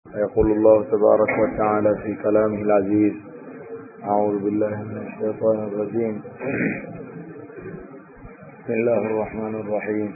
يقول الله تبارك وتعالى في كلامه العزيز أعوذ بالله من الشيطان الرجيم بسم الله الرحمن الرحيم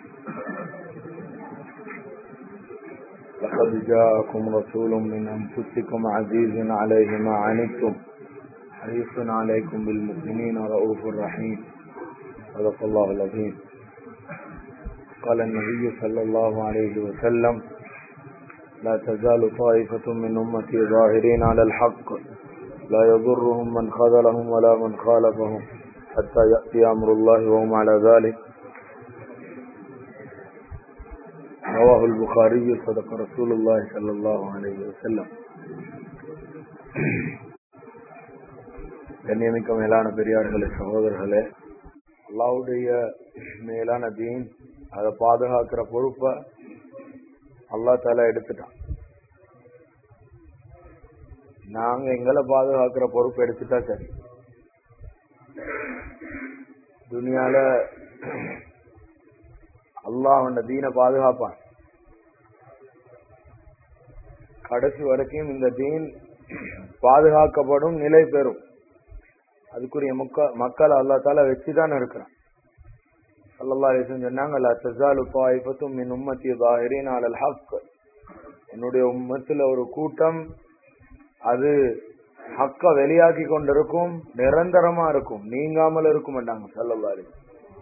لقد جاءكم رسول من أنفسكم عزيز عليه ما عنتم حريص عليكم بالمؤمنين رؤوف رحيم صدق الله العظيم قال النبي صلى الله عليه وسلم لا تزال طائفة من أمتي ظاهرين على الحق لا يضرهم من خذلهم ولا من خالفهم حتى يأتي أمر الله وهم على ذلك رواه البخاري صدق رسول الله صلى الله عليه وسلم கண்ணியமிக்க மேலான பெரியார்களே சகோதரர்களே அல்லாவுடைய மேலான தீன் அதை பாதுகாக்கிற பொறுப்பை அல்லா தால எடுத்துட்டான் நாங்க எங்களை பாதுகாக்கிற பொறுப்பு எடுத்துட்டா சரி துனியால அல்லாஹ் அவன தீனை பாதுகாப்பான் கடைசி வரைக்கும் இந்த தீன் பாதுகாக்கப்படும் நிலை பெறும் அதுக்குரிய மக்கள் அல்லா தால வச்சுதான் இருக்கிறான் சல்லல்லா அலிஸ்லம் சொன்னாங்க லா தஸாலு தாயிஃபத்தும் மின் உம்மத்தி ظاهرين على الحق என்னுடைய உம்மத்துல ஒரு கூட்டம் அது ஹக்க வெளியாக்கி கொண்டிருக்கும் நிரந்தரமா இருக்கும் நீங்காமல் இருக்கும் சல்லல்லா அலிஸ்லம்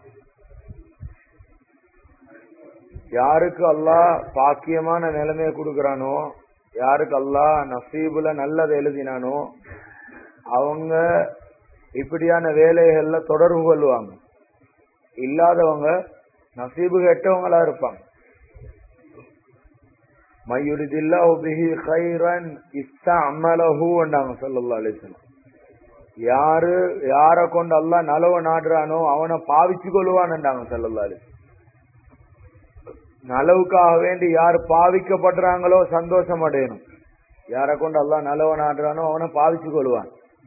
யாருக்கு அல்லாஹ் பாக்கியமான நிலைமையை கொடுக்கறானோ யாருக்கு அல்லாஹ் நசீபுல நல்லதை எழுதினானோ அவங்க இப்படியான வேலைகள்ல தொடர்பு கொள்வாங்க இல்லாதவங்க நசீபு கெட்டவங்களா இருப்பாங்க மையுரிதில்லா பிஹி கைரன் இஸ்தமலஹு என்றாங்க ஸல்லல்லாஹு அலைஹி வஸல்லம் யாரு யார கொண்டு அல்லாஹ் நலவ நாடுறானோ அவனை பாவிச்சு கொள்வான்ன்றாங்க ஸல்லல்லாஹு அலைஹி நலவுக்காக வேண்டி யார் பாவிக்கப்படுறாங்களோ சந்தோஷம் அடையணும் யார கொண்டு அல்லாஹ் நலவ நாடுறானோ அவனை பாவிச்சு கொள்வான்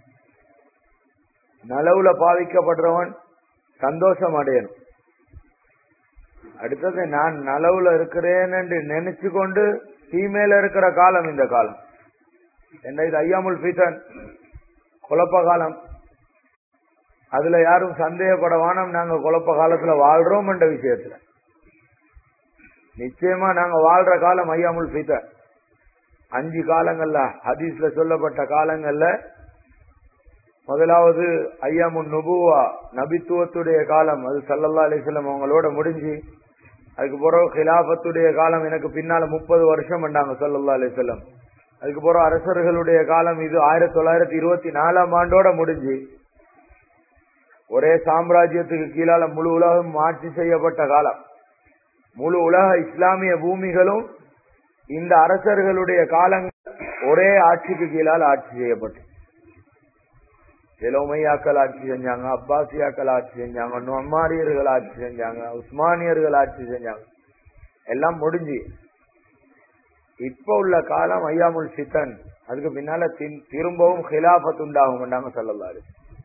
நலவுல பாவிக்கப்படுறவன் சந்தோஷம் அடையணும் அடுத்தது நான் நலவுல இருக்கிறேன் என்று நினைச்சு கொண்டு தீமையில இருக்கிற காலம் இந்த காலம் என்ன இது ஐயாமுல் ஃபீத்தன் குழப்ப காலம் அதுல யாரும் சந்தேகப்பட வேணாம் நாங்க குழப்ப காலத்துல வாழ்றோம் என்ற விஷயத்துல நிச்சயமா நாங்க வாழ்ற காலம் ஐயாமுல் ஃபீத்தன் அஞ்சு காலங்கள்ல ஹதீஸ்ல சொல்லப்பட்ட காலங்கள்ல முதலாவது ஐயாமுன் நுபுவா நபித்துவத்துடைய காலம் அது சல்லல்லா அலிஸ்லாம் அவங்களோட முடிஞ்சு அதுக்கு பிறகு ஹிலாபத்துடைய காலம் எனக்கு பின்னால முப்பது வருஷம் பண்ணாங்க சல்லல்லா அலிஸ்லாம் அதுக்கு பிறகு அரசர்களுடைய காலம் இது ஆயிரத்தி தொள்ளாயிரத்தி இருபத்தி நாலாம் ஆண்டோட முடிஞ்சு ஒரே சாம்ராஜ்யத்துக்கு கீழால முழு உலகம் ஆட்சி செய்யப்பட்ட காலம் முழு உலக இஸ்லாமிய பூமிகளும் இந்த அரசர்களுடைய காலங்கள் ஒரே ஆட்சிக்கு கீழால் ஆட்சி செய்யப்பட்டு செலோமையாக்கள் ஆட்சி செஞ்சாங்க அப்பாசியாக்கள் ஆட்சி செஞ்சாங்க நொம்மாரியர்கள் ஆட்சி செஞ்சாங்க உஸ்மானியர்கள் ஆட்சி செஞ்சாங்க எல்லாம் முடிஞ்சு இப்ப உள்ள காலம் ஐயாமுல் சித்தன் அதுக்கு பின்னால திரும்பவும் ஹிலாபத் உண்டாகும் சொல்லலாரு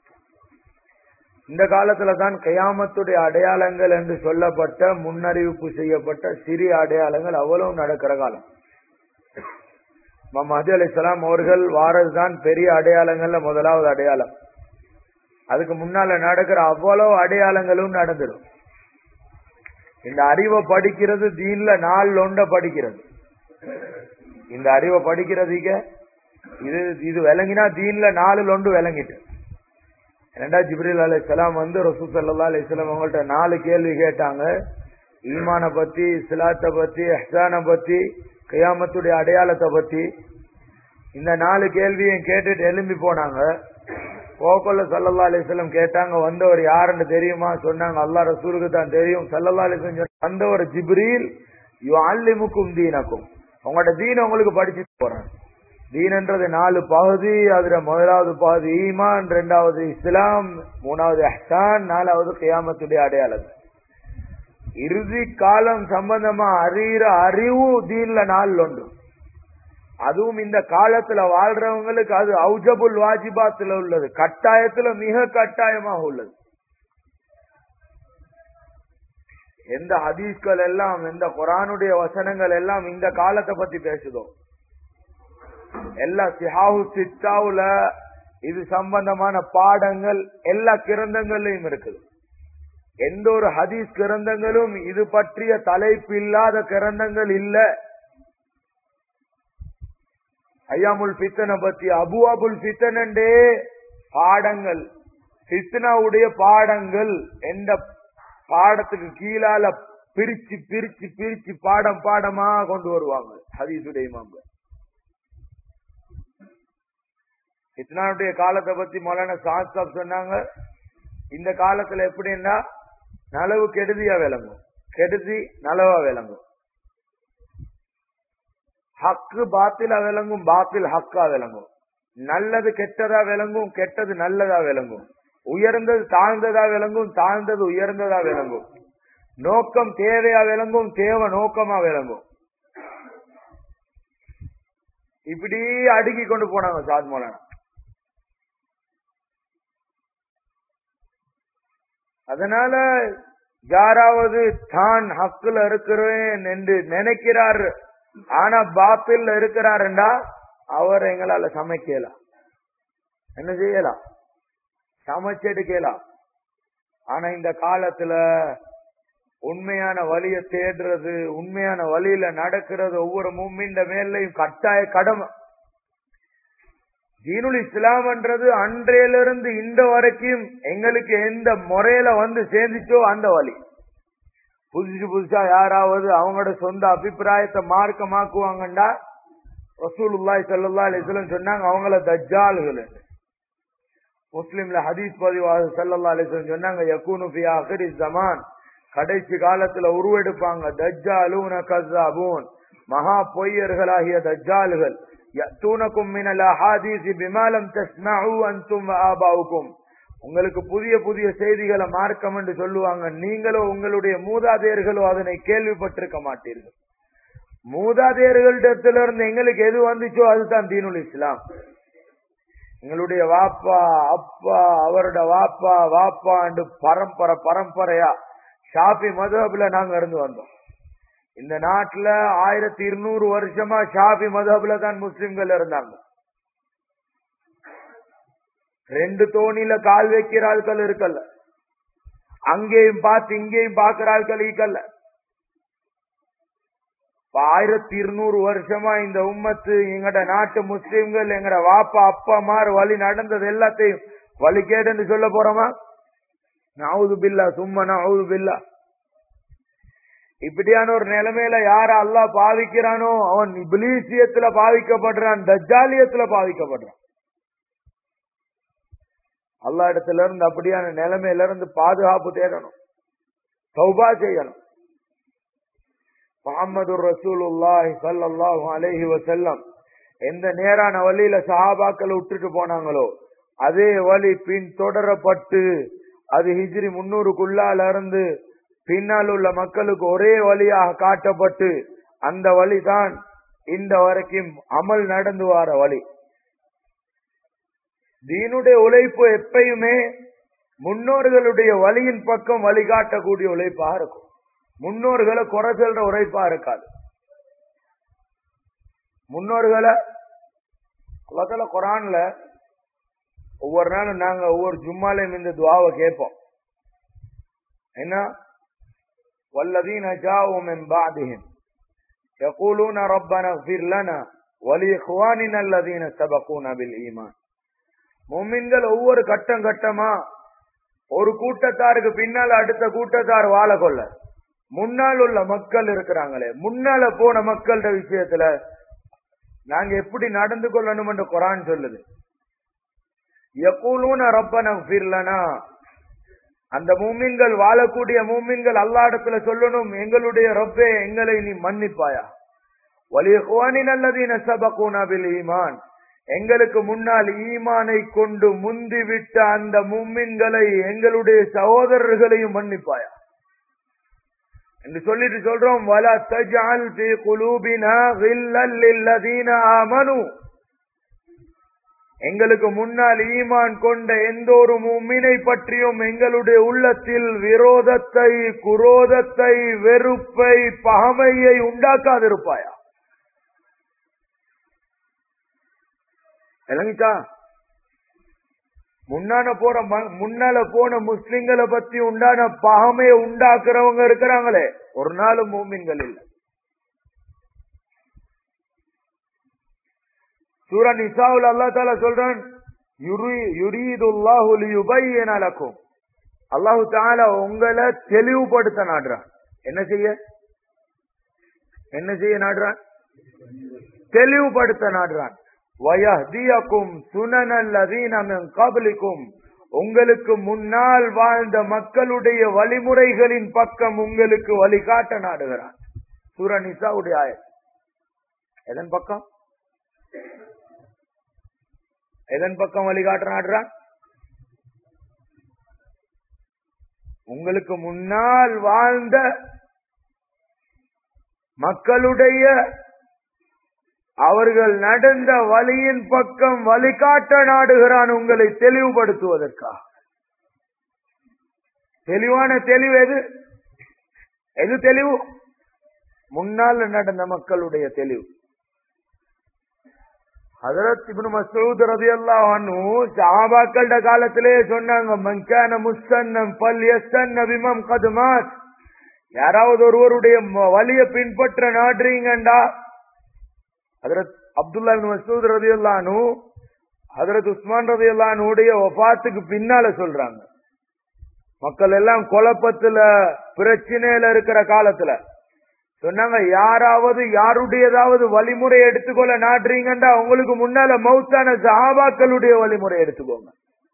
இந்த காலத்துல தான் கயாமத்துடைய அடையாளங்கள் என்று சொல்லப்பட்ட முன்னறிவிப்பு செய்யப்பட்ட சிறிய அடையாளங்கள் அவ்வளவு நடக்கிற காலம் மஹதி அலி சலாம் அவர்கள் வாரதுதான் பெரிய அடையாளங்கள்ல முதலாவது அடையாளம் அதுக்கு முன்னால நடக்கிற அவ்வளவு அடையாளங்களும் நடந்துடும் இந்த அறிவை படிக்கிறது தீன்ல நாள் ஒண்ட படிக்கிறது இந்த அறிவை படிக்கிறதுக்கு இது இது விளங்கினா தீன்ல நாலு ஒன்று விளங்கிட்டு ரெண்டா ஜிப்ரில் அலி சலாம் வந்து ரசூ சல்லா அலிஸ்லாம் அவங்கள்ட்ட நாலு கேள்வி கேட்டாங்க ஈமான பத்தி இஸ்லாத்தை பத்தி எஹ்சான பத்தி கையாமத்துடைய அடையாளத்தை பத்தி இந்த நாலு கேள்வியும் கேட்டுட்டு எழும்பி போனாங்க போக்கொள்ள சல்லல்லா அலிஸ்லம் கேட்டாங்க வந்தவர் யாருன்னு தெரியுமா சொன்னாங்க அல்லா ரசூலுக்கு தான் தெரியும் சல்லல்லா அலிஸ்லம் வந்தவர் ஜிப்ரீல் யு அல்லிமுக்கும் தீனக்கும் உங்களோட தீன உங்களுக்கு படிச்சு போறேன் தீனன்றது நாலு பகுதி அதுல முதலாவது பகுதி ஈமான் ரெண்டாவது இஸ்லாம் மூணாவது அஹ்சான் நாலாவது கியாமத்துடைய அடையாளம் இறுதி காலம் சம்பந்தமா அறிகிற அறிவு தீன்ல நாள் ஒன்று அதுவும் இந்த காலத்துல வாழ்றவங்களுக்கு அது அவுஜபுல் வாஜிபாத்துல உள்ளது கட்டாயத்துல மிக கட்டாயமாக உள்ளது எந்த ஹதீஸ்கள் எல்லாம் எந்த குரானுடைய வசனங்கள் எல்லாம் இந்த காலத்தை பத்தி பேசுதோ எல்லா சிஹாஹு சித்தாவுல இது சம்பந்தமான பாடங்கள் எல்லா கிரந்தங்கள்லயும் இருக்குது எந்த ஒரு ஹதீஸ் கிரந்தங்களும் இது பற்றிய தலைப்பு இல்லாத கிரந்தங்கள் இல்ல ஐயாமுல் பித்தனை பத்தி அபு அபுல் பித்தனண்டே பாடங்கள் பித்தனாவுடைய பாடங்கள் எந்த பாடத்துக்கு கீழால பிரிச்சு பிரிச்சு பிரிச்சு பாடம் பாடமா கொண்டு வருவாங்க ஹதீசுடைய இமாம்கள் இத்தனாவுடைய காலத்தை பத்தி மொலான சாத் சாப் சொன்னாங்க இந்த காலத்துல எப்படின்னா நலவு கெடுதியா விளங்கும் கெடுதி நலவா விளங்கும் ஹக்கு பாத்திலா விளங்கும் பாத்தில் ஹக்கா விளங்கும் நல்லது கெட்டதா விளங்கும் கெட்டது நல்லதா விளங்கும் உயர்ந்தது தாழ்ந்ததா விளங்கும் தாழ்ந்தது உயர்ந்ததா விளங்கும் நோக்கம் தேவையா விளங்கும் தேவை நோக்கமா விளங்கும் இப்படி அடுக்கி கொண்டு போனாங்க சாத் மௌலானா அதனால யாராவது தான் ஹக்குல இருக்கிறேன் என்று நினைக்கிறார் ஆனா பாத்தில் இருக்கிறாருண்டா அவர் எங்களால சமைக்கலாம் என்ன செய்யலாம் சமைச்செடுக்கலாம் ஆனா இந்த காலத்துல உண்மையான வழிய தேடுறது உண்மையான வழியில நடக்கிறது ஒவ்வொரு மூமிண்ட மேலையும் கட்டாய கடமை தீனுல் இஸ்லாம்ன்றது அன்றையிலிருந்து இந்த வரைக்கும் எங்களுக்கு எந்த முறையில வந்து சேர்ந்துச்சோ அந்த வழி புதுசு புதுசா யாராவது அவங்களோட சொந்த அபிப்பிராயத்தை மார்க்கமாக்குவாங்கண்டா ரசூலுல்லாய் சல்லா அலிஸ்லம் சொன்னாங்க அவங்கள தஜ்ஜால்கள் முஸ்லிம்ல ஹதீஸ் பதிவாக சல்லா அலிஸ்லம் சொன்னாங்க யக்கூனு ஃபி ஆஹிரி ஜமான் கடைசி காலத்துல உருவெடுப்பாங்க தஜ்ஜாலூன கஸாபூன் மகா பொய்யர்களாகிய தஜ்ஜால்கள் يأتونكم من الأحاديث بما لم تسمعوا أنتم وآباؤكم உங்களுக்கு புதிய புதிய செய்திகளை மார்க்கம் என்று சொல்லுவாங்க நீங்களோ உங்களுடைய மூதாதையர்களோ அதனை கேள்விப்பட்டிருக்க மாட்டீர்கள் மூதாதையர்களிடத்திலிருந்து எங்களுக்கு எது வந்துச்சோ அதுதான் தீனுல் இஸ்லாம் எங்களுடைய வாப்பா அப்பா அவரோட வாப்பா வாப்பா என்று பரம்பரை பரம்பரையா ஷாபி மதுஹப்ல நாங்க இருந்து வந்தோம் இந்த நாட்டுல ஆயிரத்தி இருநூறு வருஷமா ஷாபி மதுஹப்ல தான் முஸ்லிம்கள் இருந்தாங்க ரெண்டு தோணியில கால் வைக்கிற ஆட்கள் இருக்கல்ல அங்கேயும் பார்த்து இங்கேயும் பாக்குற ஆட்கள் இருக்கல்ல ஆயிரத்தி இருநூறு வருஷமா இந்த உம்மத்து எங்கட நாட்டு முஸ்லிம்கள் எங்கட வாப்பா அப்பா மாறு வழி நடந்தது எல்லாத்தையும் வழி கேட்டுன்னு சொல்ல போறோமா நாவுது பில்லா சும்மா நாவுது பில்லா இப்படியான ஒரு நிலைமையில யார அல்லா பாவிக்கிறானோ அவன் இபிலீசியத்துல பாவிக்கப்படுறான் தஜ்ஜாலியத்துல பாவிக்கப்படுறான் அல்லா இடத்துல இருந்து அப்படியான நிலைமையில இருந்து பாதுகாப்பு தேடணும் சௌபா செய்யணும் முகமது ரசூலுல்லாஹி சல்லாஹு அலேஹி வசல்லம் எந்த நேரான வழியில சஹாபாக்களை விட்டுட்டு போனாங்களோ அதே வழி பின் தொடரப்பட்டு அது ஹிஜ்ரி முன்னூறுக்குள்ளால இருந்து பின்னால் உள்ள மக்களுக்கு ஒரே வழியாக காட்டப்பட்டு அந்த வழிதான் இந்த வரைக்கும் அமல் நடந்து வர வழி தீனுடைய உழைப்பு எப்பயுமே முன்னோர்களுடைய வழியின் பக்கம் வழிகாட்டக்கூடிய உழைப்பாக இருக்கும் முன்னோர்களை குறை சொல்ற உழைப்பா இருக்காது முன்னோர்களை அல்லதால குரான்ல ஒவ்வொரு நாளும் நாங்க ஒவ்வொரு ஜும்மாலையும் இந்த துவாவை கேட்போம் என்ன والذين جاءوا من بعدهم يقولون ربنا اغفر لنا ولإخواننا الذين سبقونا بالإيمان முமின்கள் ஒவ்வொரு கட்டம் கட்டமா ஒரு கூட்டத்தாருக்கு பின்னால் அடுத்த கூட்டத்தார் வாழ கொள்ள முன்னால் உள்ள மக்கள் இருக்கிறாங்களே முன்னால போன மக்களோட விஷயத்துல நாங்க எப்படி நடந்து கொள்ளணும் என்று குரான் சொல்லுது எப்பூலூன ரப்பன ஃபிர்லனா அந்த மூமின்கள் வாழக்கூடிய மூமின்கள் அல்லா இடத்துல சொல்லணும் எங்களுடைய ரப்பே எங்களை நீ மன்னிப்பாயா வலியகுவானி நல்லதீன சபகூனாபில் ஈமான் எங்களுக்கு முன்னால் ஈமானை கொண்டு முந்திவிட்ட அந்த மும்மின்களை எங்களுடைய சகோதரர்களையும் மன்னிப்பாயா என்று சொல்லிட்டு சொல்றோம் வல தஜால் ஃபி குலூபினா கில்லல் லில்லதீன ஆமனு எங்களுக்கு முன்னால் ஈமான் கொண்ட எந்த ஒரு மும்மினை பற்றியும் எங்களுடைய உள்ளத்தில் விரோதத்தை குரோதத்தை வெறுப்பை பகமையை உண்டாக்காதிருப்பாயா விளங்கிட்டா முன்னால போற ம- முன்னால போன முஸ்லிம்களை பத்தி உண்டான பகமையை உண்டாக்குறவங்க இருக்கிறாங்களே ஒரு நாளும் மூமின்கள் இல்லை சூரா நிசாவுல் அல்லா தாலா சொல்றான் யுரி- யுரீதுல்லாஹு லியுபய்யின லக்கும் அல்லாஹு தாலா உங்களை தெளிவுபடுத்த நாடுறான் என்ன செய்ய என்ன செய்ய நாடுறான் தெளிவுபடுத்த நாடுறான் வயஹ்தியக்கும் சுனனல்லதீன மின் கப்லிக்கும் உங்களுக்கு முன்னால் வாழ்ந்த மக்களுடைய வழிமுறைகளின் பக்கம் உங்களுக்கு வழிகாட்ட நாடுகிறான் சூர நிசாவுடைய ஆயத் எதன் பக்கம் எதன் பக்கம் வழிகாட்ட நாடுறான் உங்களுக்கு முன்னால் வாழ்ந்த மக்களுடைய அவர்கள் நடந்த வழியின் பக்கம் வழிகாட்ட நாடுகிறான் உங்களை தெளிவுபடுத்துவதற்காக தெளிவான தெளிவு எது எது தெளிவு முன்னால் நடந்த மக்களுடைய தெளிவு ஹதரத் இப்னு மசூத் ரலியல்லாஹு அன்ஹு சஹாபாக்களோட காலத்திலே சொன்னாங்க மன்கான முஸ்தன்னம் பல் யஸ்தன்ன பிமம் கதுமாத் யாராவது ஒருவருடைய ம- வழியை பின்பற்ற நாடுறீங்கண்டா ஹதரத் அப்துல்லா இப்னு மசூத் ரலியல்லாஹு அன்ஹு ஹதரத் உஸ்மான் ரலியல்லாஹு அன்ஹுடைய வஃபாத்துக்கு பின்னால சொல்றாங்க மக்கள் எல்லாம் குழப்பத்துல பிரச்சனையில இருக்கிற காலத்துல சொன்னாங்க யாராவது யாருடையதாவது வழிமுறை எடுத்துக்கொள்ள நாடுறீங்கண்டா உங்களுக்கு முன்னால மௌத்தான சஹாபாக்களுடைய வழிமுறை எடுத்துக்கோங்க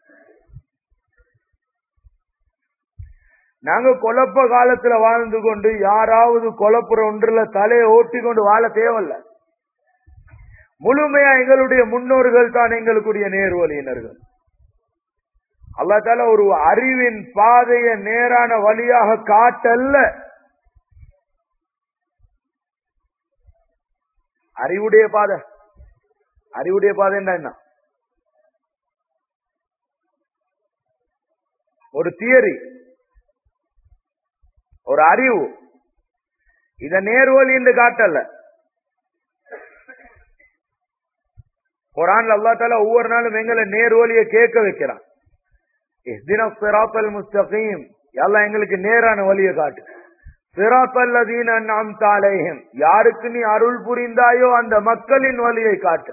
நாங்க குழப்ப காலத்துல வாழ்ந்து கொண்டு யாராவது குழப்புற ஒன்றுல தலையை ஓட்டி கொண்டு வாழ தேவையில்ல முழுமையா எங்களுடைய முன்னோர்கள் தான் எங்களுக்குரிய நேர்வழியினர்கள் அல்லா தால ஒரு அறிவின் பாதையை நேரான வழியாக காட்டல்ல அறிவுடைய பாதை அறிவுடைய பாதை என்ன ஒரு தியரி ஒரு அறிவு இத நேர்வழி என்று காட்டல குரான்ல அல்லா தால ஒவ்வொரு நாளும் எங்களை நேர்வழியை கேட்க வைக்கிறான் இஹ்தின சிராத்தல் முஸ்தகீம் எல்லாம் எங்களுக்கு நேரான வழியை காட்டு சிராத்தல்லதீன நாம் தாலேஹம் யாருக்கு நீ அருள் புரிந்தாயோ அந்த மக்களின் வழியை காட்டு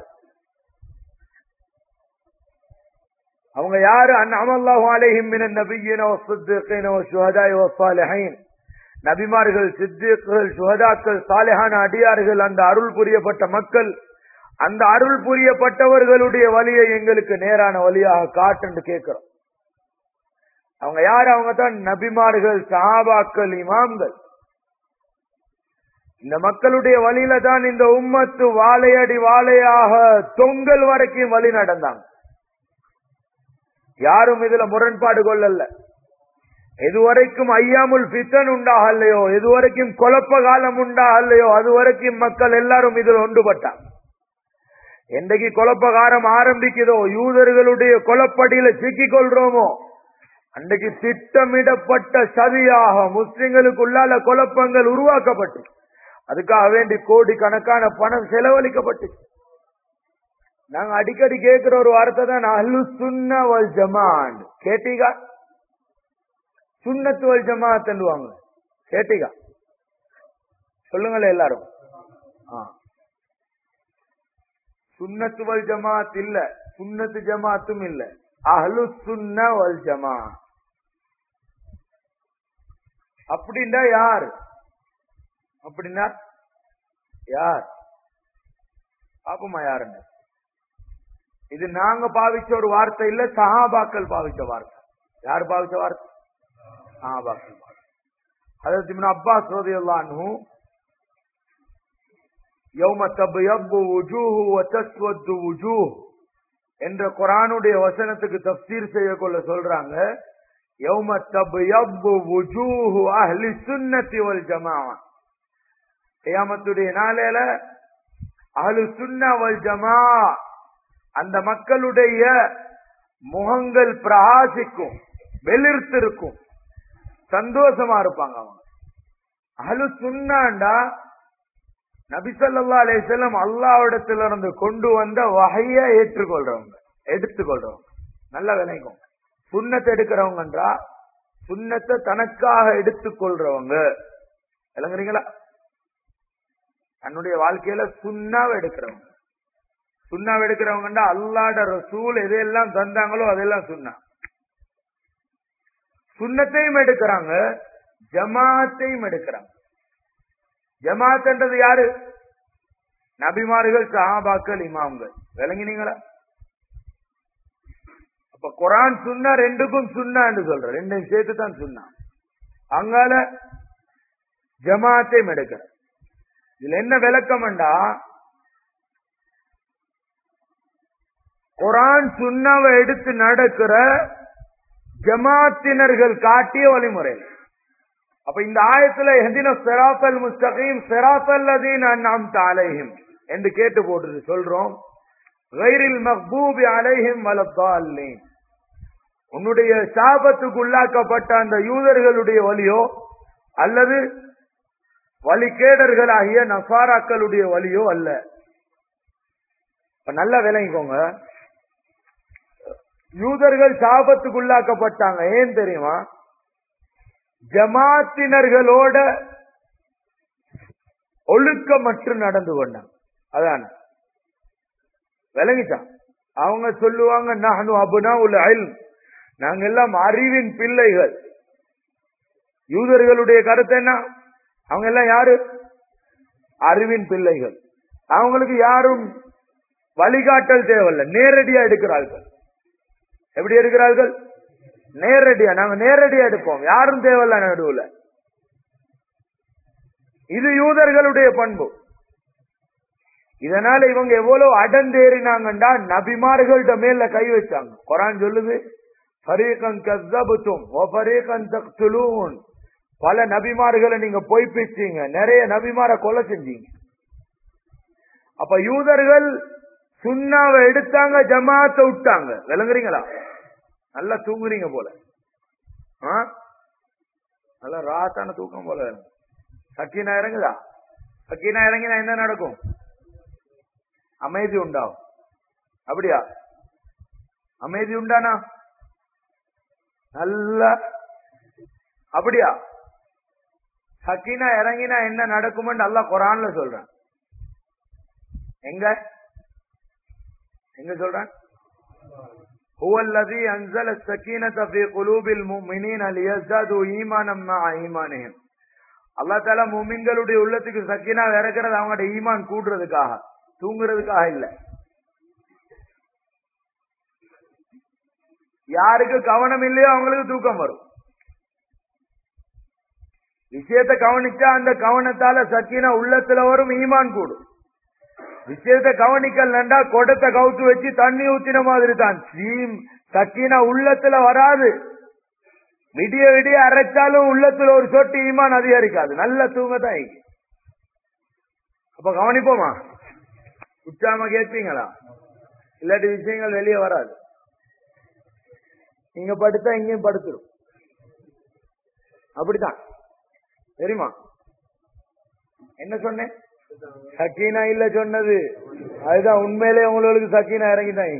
அவங்க யாரு அன்அமல்லாஹு அலைஹிம் மினன் நபிய்யின வஸ்ஸித்தீகீன வஷ்ஷுஹதாஇ வஸ்ஸாலிஹீன் நபிமார்கள் சித்திகள் சுஹதாக்கள் சாலிஹான அடியார்கள் அந்த அருள் புரியப்பட்ட மக்கள் அந்த அருள் புரியப்பட்டவர்களுடைய வழியை எங்களுக்கு நேரான வழியாக காட்டுன்னு கேட்கிறோம் அவங்க யார் அவங்க தான் நபிமார்கள் சஹாபாக்கள் இமாம்கள் இந்த மக்களுடைய வழியில தான் இந்த உம்மத்து வாழையடி வாழையாக தொங்கல் வரைக்கும் வழி நடந்தாங்க யாரும் இதுல முரண்பாடு கொள்ளல எதுவரைக்கும் ஐயாமுல் பித்தன் உண்டாகலையோ எதுவரைக்கும் குழப்ப காலம் உண்டாகலையோ அதுவரைக்கும் மக்கள் எல்லாரும் இதில் ஒன்றுபட்டாங்க என்றைக்கு குழப்பகாரம் ஆரம்பிக்குதோ யூதர்களுடைய குழப்படியில சிக்கிக் கொள்றோமோ அன்றைக்கு திட்டமிடப்பட்ட சதியாக முஸ்லிம்களுக்குள்ளால குழப்பங்கள் உருவாக்கப்பட்டு அதுக்காக வேண்டி கோடி கணக்கான பணம் செலவழிக்கப்பட்டு நாங்க அடிக்கடி கேட்கிற ஒரு வார்த்தை தான் அஹ்லு சுன்ன வல் ஜமான் கேட்டீங்க சுன்னத்து வல் ஜமாத் வாங்க கேட்டீங்க சொல்லுங்களேன் எல்லாரும் ஆ. சுன்னத்து வல் ஜமாத் இல்ல சுன்னத்து ஜமாத்தும் இல்ல அஹ்லு சுன்ன வல் ஜமா அப்படின்னா யார் அப்படின்னா யார் பாப்போமா யாருன்னு இது நாங்க பாவிச்ச ஒரு வார்த்தை இல்ல சஹாபாக்கள் பாவிச்ச வார்த்தை யார் பாவிச்ச வார்த்தை சஹாபாக்கள் வார்த்தை ஹஜரத் இப்னு அப்பாஸ் ரலியல்லாஹு அன்ஹு யௌம தப்யப்பு வுஜூஹு வ தஸ்வது வுஜூஹ் என்ற குர்ஆனுடைய வசனத்துக்கு தஃப்சீர் செய்ய கொள்ள சொல்றாங்க யௌம தப்யப்பு வுஜூஹு அஹ்லி சுன்னத்தி வல் ஜமாஅ கியாமத்துடைய நாளையில அஹ்லு சுன்னா வல் ஜமாஅ அந்த மக்களுடைய முகங்கள் பிரகாசிக்கும் வெளிர்த்திருக்கும் சந்தோஷமா இருப்பாங்க அவங்க அஹ்லு சுன்னாண்டா நபிசல்லா அலிசல்லம் அல்லாவிடத்திலிருந்து கொண்டு வந்த வகைய ஏற்றுக்கொள்றவங்க எடுத்துக்கொள்றவங்க நல்ல விளைக்கும் சுண்ணத்தை எடுக்கிறவங்கன்றா சுண்ணத்தை தனக்காக எடுத்துக்கொள்றவங்க விளங்குறீங்களா தன்னுடைய வாழ்க்கையில சுண்ணாவை எடுக்கிறவங்க சுண்ணாவை எடுக்கிறவங்கண்டா அல்லாட ரசூல் எதையெல்லாம் தந்தாங்களோ அதெல்லாம் சுண்ணா சுண்ணத்தையும் எடுக்கிறாங்க ஜமாத்தையும் எடுக்கிறாங்க ஜமாத்ன்றது யாரு நபிமார்கள் சஹாபாக்கள் இமாம்கள் விளங்கினீங்களா அப்ப குரான் சுண்ணா ரெண்டுக்கும் சுண்ணான்னு சொல்ற ரெண்டையும் சேர்த்து தான் சுண்ணா அங்கால ஜமாத்தையும் எடுக்கிற இதுல என்ன விளக்கம்டா குரான் சுண்ணாவை எடுத்து நடக்கிற ஜமாத்தினர்கள் காட்டிய வழிமுறை அப்ப இந்த ஆயத்துல எதின செராத்தல் முஸ்தகீம் செராத்தல் அதீன் அண்ணாம் அலைஹிம் என்று கேட்டு போட்டு சொல்றோம் கைரில் மக்பூபி அலைஹிம் வலத்தாலேன் உன்னுடைய சாபத்துக்கு உள்ளாக்கப்பட்ட அந்த யூதர்களுடைய வழியோ அல்லது வழிகேடர்களாகிய நசாராக்களுடைய வழியோ அல்ல இப்ப நல்லா விளங்கிக்கோங்க யூதர்கள் சாபத்துக்கு உள்ளாக்கப்பட்டாங்க ஏன் தெரியுமா ஜமாத்தினர்களோட ஒழுக்கமற்று நடந்து கொண்டாங்க அதான் விளங்கிட்டான் அவங்க சொல்லுவாங்க நானு அபுனா உள்ள அயல் நாங்க எல்லாம் அறிவின் பிள்ளைகள் யூதர்களுடைய கருத்து என்ன அவங்க எல்லாம் யாரு அறிவின் பிள்ளைகள் அவங்களுக்கு யாரும் வழிகாட்டல் தேவையில்லை நேரடியா எடுக்கிறார்கள் எப்படி எடுக்கிறார்கள் நேரடியா நாங்க நேரடியா எடுப்போம் யாரும் தேவையில்ல நடுவுல இது யூதர்களுடைய பண்பு இதனால இவங்க எவ்வளவு அடந்தேறினாங்கண்டா நபிமார்கள்ட்ட மேல கை வச்சாங்க குரான் சொல்லுது ஃபரீகன் கஸ்ஸபுத்தும் வ ஃபரீகன் தக்துலூன் பல நபிமார்களை நீங்க பொய்ப்பிச்சீங்க நிறைய நபிமார கொலை செஞ்சீங்க அப்ப யூதர்கள் சுண்ணாவை எடுத்தாங்க ஜமாத்தை விட்டாங்க விளங்குறீங்களா நல்லா தூங்குறீங்க போல ஆ? நல்லா ராத்தான தூக்கம் போல சக்கீனா இறங்குதா சக்கீனா இறங்கினா என்ன நடக்கும் அமைதி உண்டாகும் அப்படியா அமைதி உண்டானா நல்ல அப்படியா சக்கீனா இறங்கினா என்ன நடக்கும்னு அல்லாஹ் குரான்ல சொல்றான் எங்க எங்க சொல்றான் هو الذي أنزل السكينة في قلوب المؤمنين ليزدادوا إيمانا مع إيمانهم அல்லா தாலா முமின்களுடைய உள்ளத்துக்கு சக்கினா இறக்குறது அவங்களோட ஈமான் கூடுறதுக்காக தூங்குறதுக்காக இல்ல யாருக்கு கவனம் இல்லையோ அவங்களுக்கு தூக்கம் வரும் விஷயத்தை கவனிச்சா அந்த கவனத்தால சக்கினா உள்ளத்துல வரும் ஈமான் கூடும் விஷயத்தை கவனிக்கலண்டா கொடத்தை கவுத்து வச்சு தண்ணி ஊத்தின மாதிரி தான் சீம் சக்கினா உள்ளத்துல வராது விடிய விடிய அரைச்சாலும் உள்ளத்துல ஒரு சொட்டு ஈமான் அதிகரிக்காது நல்ல தூங்கத்தான் இருக்கு. அப்ப கவனிப்போமா உச்சாம கேட்பீங்களா இல்லாட்டி விஷயங்கள் வெளியே வராது நீங்க படுத்தா இங்கேயும் படுத்துரும் அப்படித்தான் தெரியுமா என்ன சொன்னேன் சக்கீனா இல்ல சொன்னது அதுதான் உண்மையிலே உங்களுக்கு சக்கீனா இறங்கிட்டாங்க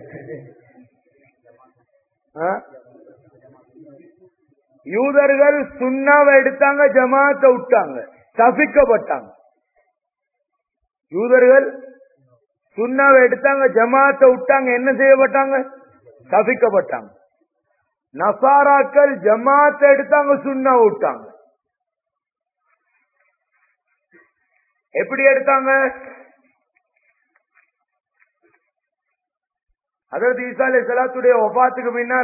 ஆ? யூதர்கள் சுண்ணாவை எடுத்தாங்க ஜமாத்தை விட்டாங்க சபிக்கப்பட்டாங்க யூதர்கள் சுண்ணாவை எடுத்தாங்க ஜமாத்தை விட்டாங்க என்ன செய்யப்பட்டாங்க சபிக்கப்பட்டாங்க நசாராக்கள் ஜமாத்தை எடுத்தாங்க சுண்ணா விட்டாங்க எப்படி எடுத்தாங்க அதாவது ஈசா அலை சலாத்துடைய ஒபாத்துக்கு பின்னால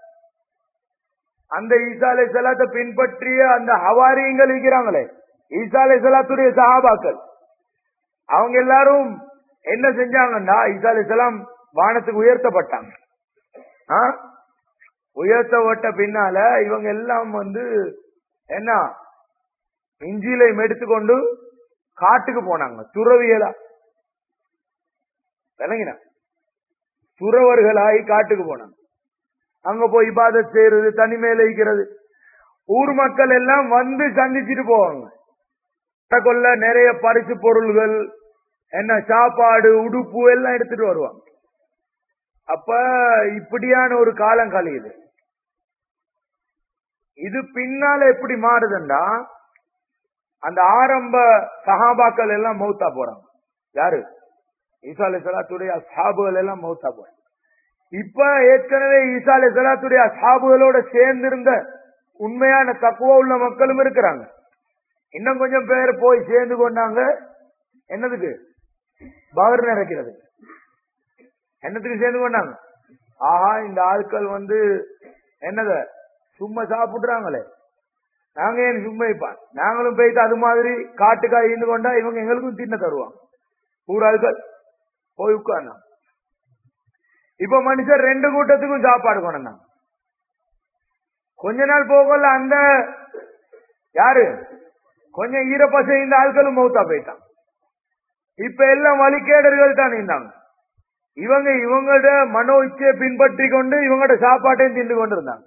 அந்த ஈசா அலை சலாத்தை பின்பற்றிய அந்த ஹவாரியங்கள் இருக்கிறாங்களே ஈசா அலை சலாத்துடைய சஹாபாக்கள் அவங்க எல்லாரும் என்ன செஞ்சாங்கன்னா ஈசா அலை சலாம் வானத்துக்கு உயர்த்தப்பட்டாங்க ஆ? உயர்த்தப்பட்ட பின்னால இவங்க எல்லாம் வந்து என்ன இஞ்சிலையும் எடுத்துக்கொண்டு காட்டுக்கு போனாங்க துறவியலா விளங்கினா துறவர்களாகி காட்டுக்கு போனாங்க அங்க போய் இபாதத் செய்யறது தனிமையில இருக்கிறது ஊர் மக்கள் எல்லாம் வந்து சந்திச்சுட்டு போவாங்க கொள்ள நிறைய பரிசு பொருள்கள் என்ன சாப்பாடு உடுப்பு எல்லாம் எடுத்துட்டு வருவாங்க அப்ப இப்படியான ஒரு காலம் கழியுது இது பின்னால எப்படி மாறுதுண்டா அந்த ஆரம்ப சஹாபாக்கள் எல்லாம் மௌத்தா போறாங்க யாரு ஈசா அலி சலாத்துடைய அசாபுகள் எல்லாம் மௌத்தா போறாங்க இப்ப ஏற்கனவே ஈசா அலி சலாத்துடைய அசாபுகளோட சேர்ந்திருந்த உண்மையான தக்குவ உள்ள மக்களும் இருக்கிறாங்க இன்னும் கொஞ்சம் பேர் போய் சேர்ந்து கொண்டாங்க என்னதுக்கு பவர் நிறைக்கிறது என்னத்துக்கு சேர்ந்து கொண்டாங்க ஆஹா இந்த ஆட்கள் வந்து என்னத சும்மா சாப்பிடுறாங்களே நாங்க ஏன் சும்மா இருப்பான் நாங்களும் போயிட்டு அது மாதிரி காட்டுக்காய் இருந்து கொண்டா இவங்க எங்களுக்கும் தின்ன தருவாங்க ஊராள்கள் போய் உட்கார்ந்தாங்க இப்ப மனுஷர் ரெண்டு கூட்டத்துக்கும் சாப்பாடு கொண்டாங்க கொஞ்ச நாள் போகல அந்த யாரு கொஞ்சம் ஈரப்பசை இந்த ஆட்களும் மௌத்தா போயிட்டான் இப்ப எல்லாம் வழிகேடர்கள் தான் இருந்தாங்க இவங்க இவங்களோட மனோ இச்சையை பின்பற்றி கொண்டு இவங்களோட சாப்பாட்டையும் தின்று கொண்டு இருந்தாங்க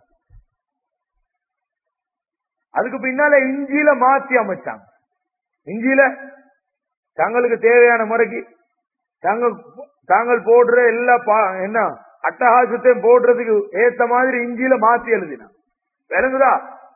அதுக்கு பின்னால இஞ்சியில மாத்தி அமைச்சாங்க இஞ்சியில தங்களுக்கு தேவையான முறைக்கு தாங்கள் தாங்கள் போடுற எல்லா பா- என்ன அட்டகாசத்தையும் போடுறதுக்கு ஏத்த மாதிரி இஞ்சியில மாத்தி எழுதினாங்க விளங்குதா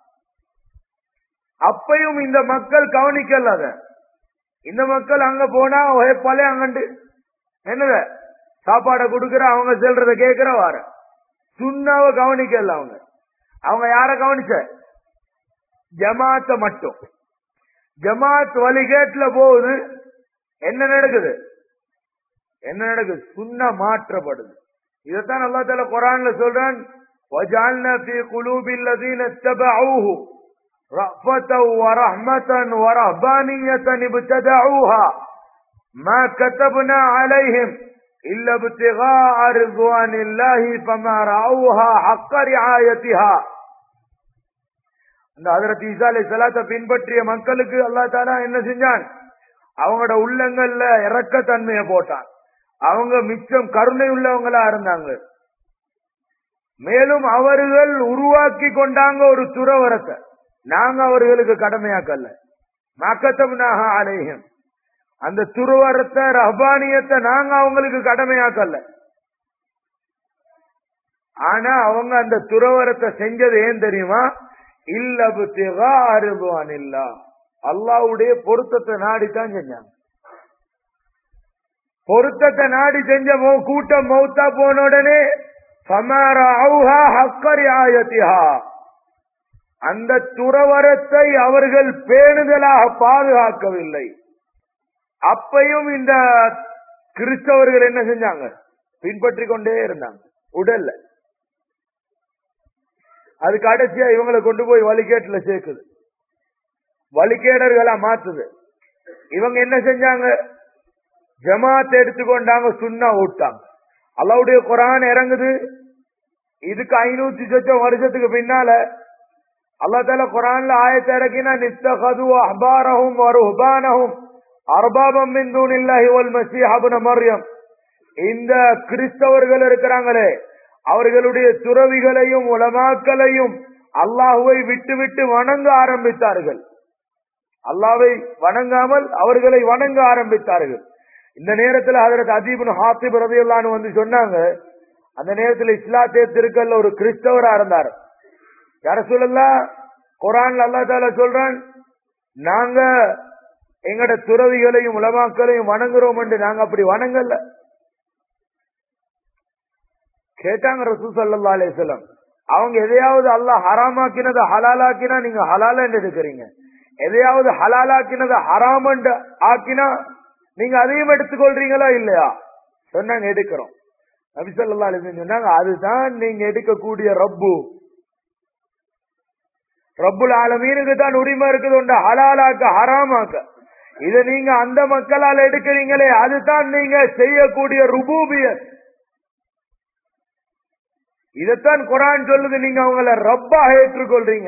அப்பையும் இந்த மக்கள் கவனிக்கல அத இந்த மக்கள் அங்க போனா ஒயப்பாலே அங்கண்டு என்னத சாப்பாடை கொடுக்கற அவங்க செல்றத கேட்கிற வார சுண்ணாவ கவனிக்கல அவங்க அவங்க யார கவனிச்ச ஜமாத்த மட்டும் ஜமாத் வழிகேட்டுல போகுது என்ன நடக்குது என்ன நடக்குது சுண்ண மாற்றப்படுது இதைத்தான் அல்லா தால குரான்ல சொல்றான் وَجَعَلْنَا فِي قُلُوبِ الَّذِينَ اتَّبَعُوهُ رأفة ورحمة ورهبانية ابتدعوها ما كتبنا عليهم إلا ابتغاء رضوان الله فما رعوها حق رعايتها இந்த ஹதரத் ஈசா அலை சலாத்தை பின்பற்றிய மக்களுக்கு அல்லா தாலா என்ன செஞ்சான் அவங்களோட உள்ளங்கள்ல இறக்கத்தன்மையை போட்டான் அவங்க மிச்சம் கருணை உள்ளவங்களா இருந்தாங்க மேலும் அவர்கள் உருவாக்கி கொண்டாங்க ஒரு துறவரத்தை நாங்க அவர்களுக்கு கடமையாக்கல்ல மக்கத்தம்னாக அலையும் அந்த துருவரத்தை ரஹ்பானியத்தை நாங்க அவங்களுக்கு கடமையாக்கல்ல ஆனா அவங்க அந்த துறவரத்தை செஞ்சது ஏன் தெரியுமா இல்லபுத்திகா அருபவான் இல்லா அல்லாவுடைய பொருத்தத்தை நாடித்தான் செஞ்சாங்க பொருத்தத்தை நாடி செஞ்ச மௌ- கூட்டம் மௌத்தா போன உடனே ஃபமரஅவுஹா ஹக்க ரிஆயத்திஹா. அந்த துறவரத்தை அவர்கள் பேணுதலாக பாதுகாக்கவில்லை அப்பையும் இந்த கிறிஸ்தவர்கள் என்ன செஞ்சாங்க பின்பற்றி கொண்டே இருந்தாங்க உடல்ல அது கடைசியா இவங்களை கொண்டு போய் வழிகேட்டுல சேர்க்குது வழிகேடர்களா மாத்துது இவங்க என்ன செஞ்சாங்க ஜமாத் எடுத்துக்கொண்டாங்க சுண்ணா விட்டாங்க அல்லாவுடைய குரான் இறங்குது இதுக்கு ஐநூத்தி சொச்சம் வருஷத்துக்கு பின்னால அல்லா தால குரான்ல ஆயத்தை இறக்கினா நித்தகது அஹ்பாரஹும் வருஹ்பானஹும் அர்பாபம் மின் தூனில்லாஹி வல் மஸீஹ் இப்னு மர்யம் இந்த கிறிஸ்தவர்கள் இருக்கிறாங்களே அவர்களுடைய துறவிகளையும் உலமாக்களையும் அல்லாஹுவை விட்டு விட்டு வணங்க ஆரம்பித்தார்கள் அல்லாவை வணங்காமல் அவர்களை வணங்க ஆரம்பித்தார்கள் இந்த நேரத்தில் அதற்கு அதீபன் ஹாத்திப் ரதியுல்லான்னு வந்து சொன்னாங்க அந்த நேரத்தில் இஸ்லாத்தே திருக்கல்ல ஒரு கிறிஸ்தவரா இருந்தார் யார சொல்லலாம் குரான்ல அல்லா தால சொல்றான் நாங்க எங்கட துறவிகளையும் உலமாக்களையும் வணங்குறோம் என்று நாங்க அப்படி வணங்கல கேட்டாங்க ரசூ சல்லா அலிஸ்லாம் அவங்க எதையாவது அல்லாஹ் ஹராமாக்கினதை ஹலாலாக்கினா நீங்க ஹலால என்று எடுக்கிறீங்க எதையாவது ஹலாலாக்கினதை ஹராம் என்று ஆக்கினா நீங்க அதையும் எடுத்துக்கொள்றீங்களா இல்லையா சொன்னாங்க எடுக்கிறோம் நபி ஸல்லல்லாஹு அலைஹி வஸல்லம் சொன்னாங்க அதுதான் நீங்க எடுக்கக்கூடிய ரப்பு ரப்புல் ஆலமீனுக்கு தான் உரிமை இருக்குது உண்ட ஹலாலாக்க ஹராமாக்க இத நீங்க அந்த மக்களால் எடுக்கிறீங்களே அதுதான் நீங்க செய்யக்கூடிய ருபூபியத் இதைத்தான் குரான் சொல்லுது நீங்க அவங்கள ரப்பாக ஏற்றுக்கொள்றீங்க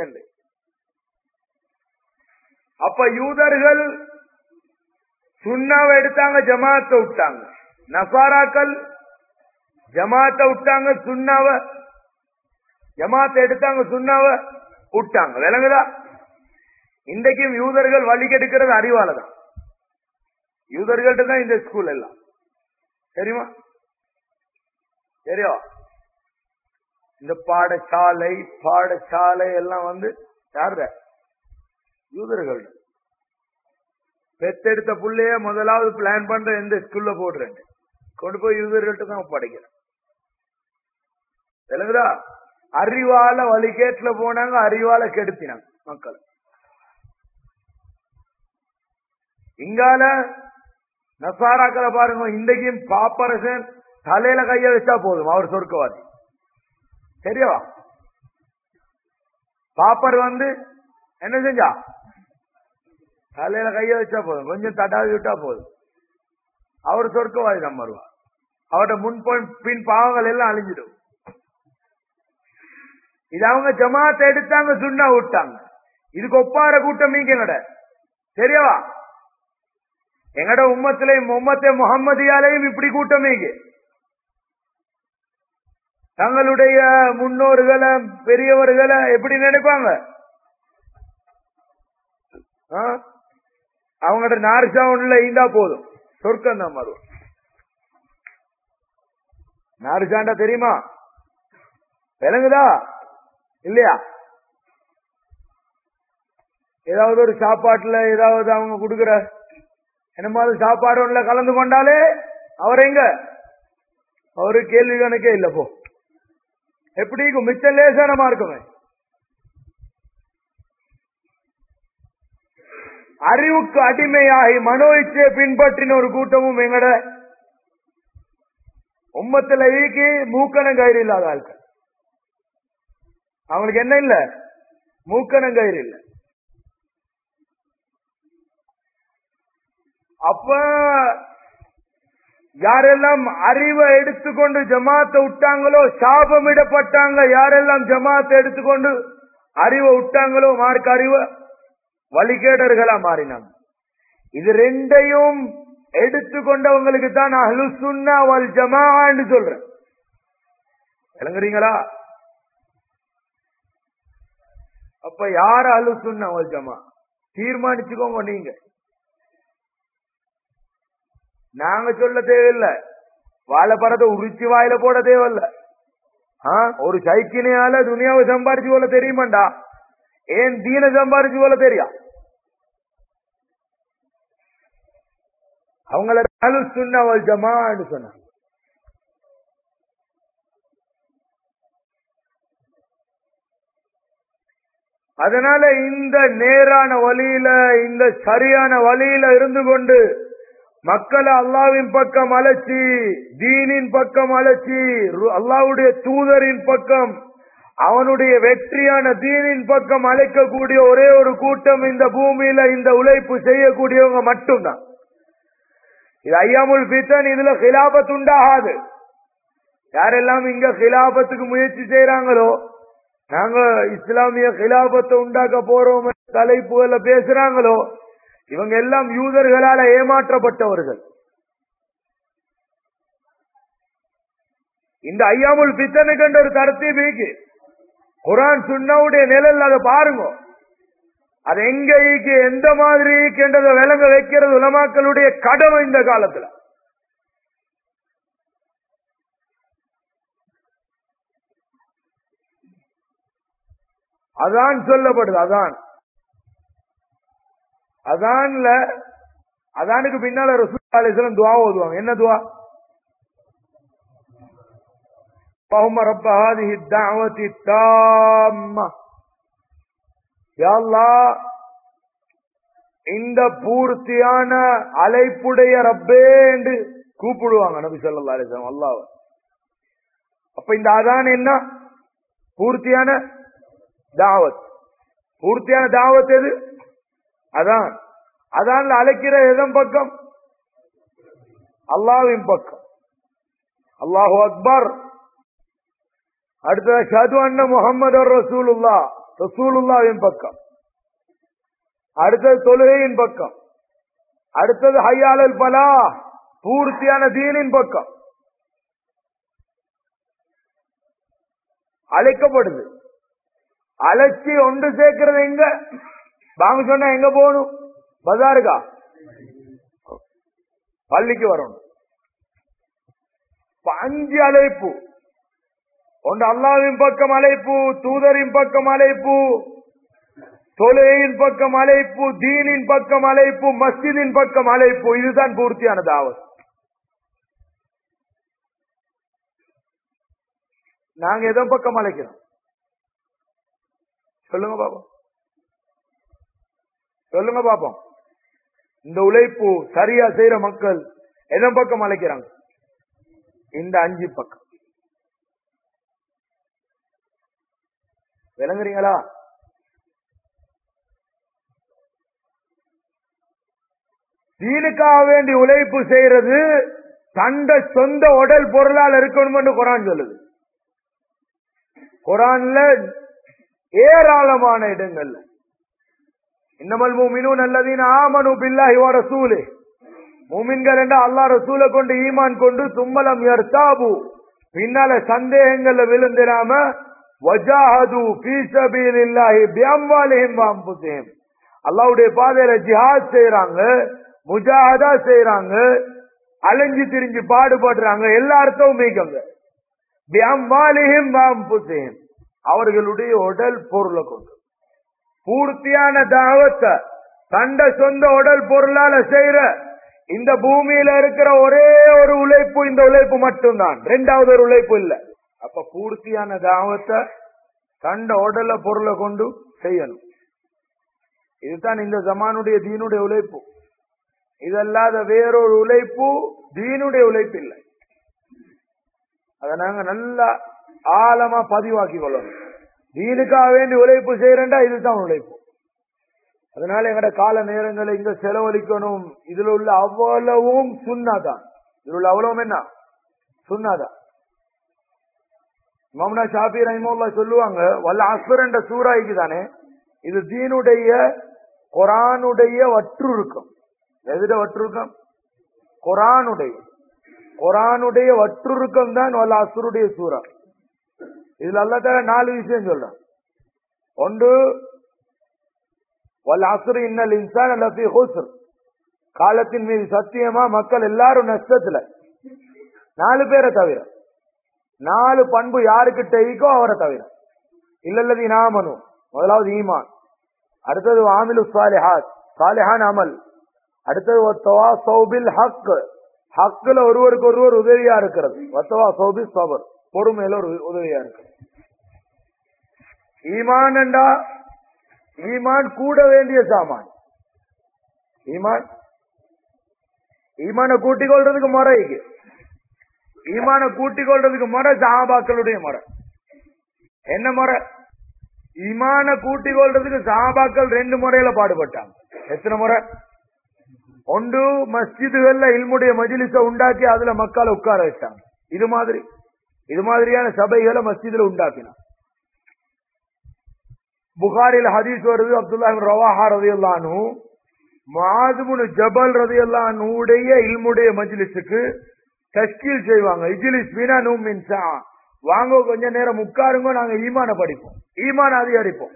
அப்ப யூதர்கள் சுண்ணாவை எடுத்தாங்க ஜமாத்தை விட்டாங்க நசாராக்கள் ஜமாத்தை விட்டாங்க சுண்ணாவ ஜமாத்தை எடுத்தாங்க சுண்ணாவ விட்டாங்க விளங்குதா இன்றைக்கும் யூதர்கள் வழி கெடுக்கிறது அறிவால தான் யூதர்கள்ட்ட தான் இந்த ஸ்கூல் எல்லாம் தெரியுமா தெரியும் இந்த பாடசாலை பாடசாலை எல்லாம் வந்து யாருத யூதர்கள் பெத்தெடுத்த புள்ளைய முதலாவது பிளான் பண்ற எந்த ஸ்கூல்ல போடுறேன் கொண்டு போய் யூதர்கள்ட்ட தான் படைக்கிறேன் தெலுங்குதா அறிவால வழிகேட்டுல போனாங்க அறிவால கெடுத்தினாங்க மக்கள் இங்கால நசாராக்களை பாருங்க இன்றைக்கும் பாப்பரசன் தலையில கைய வச்சா போதும் அவர் சொர்க்கவாதி சரியா பாப்பர் வந்து என்ன செஞ்சா தலையில கைய வச்சா போதும் கொஞ்சம் தட்டாவி விட்டா போதும் அவர் சொர்க்கவாதி தான் வருவார் அவர்கிட்ட முன் பின் பாவங்கள் எல்லாம் அழிஞ்சிடும் இது அவங்க ஜமாத்தை எடுத்தாங்க சுண்ணா விட்டாங்க இதுக்கு ஒப்பார கூட்டம் நீங்க எங்கட சரியாவா எங்கட உம்மத்திலையும் உம்மத்தை முகம்மதியாலையும் இப்படி கூட்டம் நீங்க தங்களுடைய முன்னோர்களை பெரியவர்களை எப்படி நினைப்பாங்க அவங்கள்ட்ட நாரிசா ஒண்ணுல ஈந்தா போதும் சொர்க்கம் தான் வரும் நாரிசாண்டா தெரியுமா விளங்குதா இல்லையா ஏதாவது ஒரு சாப்பாட்டுல ஏதாவது அவங்க கொடுக்கிற என்னமாவது சாப்பாடு ஒண்ணுல கலந்து கொண்டாலே அவர் எங்க அவரு கேள்வி கணக்கே இல்ல போ எப்படி இருக்கும் மிச்ச லேசானமா இருக்குமே அறிவுக்கு அடிமையாகி மனோ இச்சையை பின்பற்றின ஒரு கூட்டமும் எங்கட உம்மத்துல ஈக்கி மூக்கணம் கயிறு இல்லாத ஆட்கள் அவங்களுக்கு என்ன இல்ல மூக்கணம் கயிறு இல்ல அப்ப யாரெல்லாம் அறிவை எடுத்துக்கொண்டு ஜமாத்தை விட்டாங்களோ சாபமிடப்பட்டாங்க யாரெல்லாம் ஜமாத்தை எடுத்துக்கொண்டு அறிவை விட்டாங்களோ மார்க் அறிவை வழிகேடர்களா மாறினாங்க இது ரெண்டையும் எடுத்துக்கொண்டவங்களுக்கு தான் அஹ்லு சுன்னா வல் ஜமான்னு சொல்றேன் விளங்குறீங்களா அப்ப யார் அஹ்லு சுன்னா வல் ஜமா தீர்மானிச்சுக்கோங்க நீங்க நாங்க சொல்ல தேவையில்லை வாழைப்பழத்தை உரிச்சு வாயில போட தேவையில்ல ஒரு சைக்கினையால துணியாவை சம்பாரிச்சு போல தெரியுமாண்டா ஏன் தீன சம்பாரிச்சு போல தெரியா அவங்கள சுண்ணவல் ஜமான்னு சொன்னாங்க அதனால இந்த நேரான வழியில இந்த சரியான வழியில இருந்து கொண்டு மக்களை அல்லாவின் பக்கம் அழைச்சி தீனின் பக்கம் அழைச்சி அல்லாவுடைய தூதரின் பக்கம் அவனுடைய வெற்றியான தீனின் பக்கம் அழைக்கக்கூடிய ஒரே ஒரு கூட்டம் இந்த பூமியில இந்த உழைப்பு செய்யக்கூடியவங்க மட்டும்தான் இது ஐயாமுல் பித்தன் இதுல கிலாபத் உண்டாகாது யாரெல்லாம் இங்க கிலாபத்துக்கு முயற்சி செய்யறாங்களோ நாங்க இஸ்லாமிய கிலாபத்தை உண்டாக்க போறோம் தலைப்புல பேசுறாங்களோ இவங்க எல்லாம் யூதர்களால ஏமாற்றப்பட்டவர்கள் இந்த ஐயாமுல் பித்தனுக்கு என்ற ஒரு தரத்தீபீக்கு குரான் சுண்ணாவுடைய நிழல் அதை பாருங்க அது எங்க ஈக்கு எந்த மாதிரி ஈக்குன்றதை விளங்க வைக்கிறது உலமாக்களுடைய கடமை இந்த காலத்துல அதான் சொல்லப்படுது அதான் அதான்ல அதானுக்கு பின்னால ரசூல் துவா ஓதுவாங்க என்ன துவா اللهم رب هذه الدعوة التامة يا الله இந்த பூர்த்தியான அழைப்புடைய ரப்பே என்று கூப்பிடுவாங்க நபி சொல்லா அலிஸ்லாம் அல்லாவ அப்ப இந்த அதான் என்ன பூர்த்தியான தாவத் பூர்த்தியான தாவத் எது அதான் அதான் அழைக்கிற எதன் பக்கம் அல்லாவின் பக்கம் அல்லாஹு அக்பர் அடுத்தது ஷது அண்ண முகமது ரசூலுல்லா ரசூலுல்லாவின் பக்கம் அடுத்தது தொழுகையின் பக்கம் அடுத்தது ஹையாளல் பலா பூர்த்தியான தீனின் பக்கம் அழைக்கப்படுது அழைச்சி ஒன்று சேர்க்கிறது எங்க வாங்க சொன்னா எங்க போகணும் பஜாருக்கா பள்ளிக்கு வரணும் இப்ப அஞ்சு அழைப்பு ஒன்று அல்லாவின் பக்கம் அழைப்பு தூதரின் பக்கம் அழைப்பு தொழுகையின் பக்கம் அழைப்பு தீனின் பக்கம் அழைப்பு மஸ்ஜிதின் பக்கம் அழைப்பு இதுதான் பூர்த்தியான தாவத் நாங்க எதோ பக்கம் அழைக்கிறோம் சொல்லுங்க பாப்போம் சொல்லுங்க பாப்போம் இந்த உழைப்பு சரியா செய்யற மக்கள் எதன் பக்கம் அழைக்கிறாங்க இந்த அஞ்சு பக்கம் விளங்குறீங்களா தீனுக்காக வேண்டி உழைப்பு செய்யறது தண்ட சொந்த உடல் பொருளால் இருக்கணும் குரான் சொல்லுது குரான்ல ஏராளமான இடங்கள்ல இன்னமல் மூமினூன் அல்லதீன ஆமனு பில்லாஹி வ ரசூலே மூமின்கள் என்ற அல்லாஹ் ரசூலை கொண்டு ஈமான் கொண்டு தும்மலம் யர்தாபு பின்னால சந்தேகங்கள்ல விழுந்திராம வஜாஹது ஃபீ சபீலில்லாஹி பிஅம்வாலிஹிம் வ அன்ஃபுஸிஹிம் அல்லாஹ்வுடைய பாதையில ஜிஹாத் செய்றாங்க முஜாஹதா செய்றாங்க அலைஞ்சு திரிஞ்சு பாடுபடுறாங்க எல்லா அர்த்தமும் மீக்கங்க பிஅம்வாலிஹிம் வ அன்ஃபுஸிஹிம் அவர்களுடைய உடல் பொருளை கொண்டு பூர்த்தியான தாவத்தை தண்ட சொந்த உடல் பொருளால செய்யற இந்த பூமியில இருக்கிற ஒரே ஒரு உழைப்பு இந்த உழைப்பு மட்டும்தான் ரெண்டாவது ஒரு உழைப்பு இல்ல அப்ப பூர்த்தியான தாவத்தை தண்ட உடல பொருளை கொண்டு செய்யணும் இதுதான் இந்த ஜமானுடைய தீனுடைய உழைப்பு இதல்லாத வேறொரு உழைப்பு தீனுடைய உழைப்பு இல்லை அதை நாங்க நல்லா ஆழமா பதிவாக்கி கொள்ளணும் தீனுக்காக வேண்டி உழைப்பு செய்யறேன்டா இதுதான் உழைப்பு அதனால எங்கட கால நேரங்களை இங்க செலவழிக்கணும் இதுல உள்ள அவ்வளவும் சுண்ணாதான் இதுல உள்ள அவ்வளவும் என்ன சுண்ணாதான் மம்னா ஷாபி ரஹிமுல்லா சொல்லுவாங்க வல்ல அஸ்பர் என்ற சூறாய்க்கு தானே இது தீனுடைய குரானுடைய வற்றுருக்கம் எதுட வற்றுருக்கம் குரானுடைய குரானுடைய வற்றுருக்கம் தான் வல்ல அசுருடைய சூறா இதுல அல்ல நாலு விஷயம் சொல்றான் ஒன்று வல் அசுரு இன்னல் இன்சான் லஃபி ஹுஸ்ர் காலத்தின் மீது சத்தியமா மக்கள் எல்லாரும் நஷ்டத்துல நாலு பேரை தவிர நாலு பண்பு யாருக்கிட்ட இருக்கோ அவரை தவிர இல்லல்லது நாமனு முதலாவது ஈமான் அடுத்தது ஆமிலு சாலிஹாத் சாலிஹான் அமல் அடுத்தது ஒத்தவா சௌபில் ஹக் ஹக்குல ஒருவருக்கு ஒருவர் உதவியா இருக்கிறது ஒத்தவா சௌபில் சபர் பொறுமையில ஒரு உதவியா இருக்கு ஈமான் என்றா ஈமான் கூட வேண்டிய சாமான் ஈமான் ஈமான கூட்டிக் கொள்றதுக்கு முறைக்கு ஈமான கூட்டிக் கொள்றதுக்கு முறை சஹாபாக்களுடைய முறை என்ன முறை ஈமான கூட்டிக் கொள்றதுக்கு சஹாபாக்கள் ரெண்டு முறையில பாடுபட்டாங்க எத்தனை முறை ஒன்று மஸ்ஜிதுகள்ல இல்முடைய மஜிலிச உண்டாக்கி அதுல மக்களை உட்கார வச்சாங்க இது மாதிரி இது மாதிரியான சபைகளை மஸ்ஜிதுல உண்டாக்கினான் புகாரில் ஹதீஸ் வருது அப்துல்லா ரவாஹா ரதியல்லானு மாதுமுனு ஜபல் ரதியல்லானுடைய இல்முடைய மஜ்லிஸுக்கு தஸ்கீல் செய்வாங்க இஜிலிஸ் வீணா நூ மின்சா வாங்க கொஞ்ச நேரம் உட்காருங்க நாங்க ஈமான படிப்போம் ஈமான அதிகரிப்போம்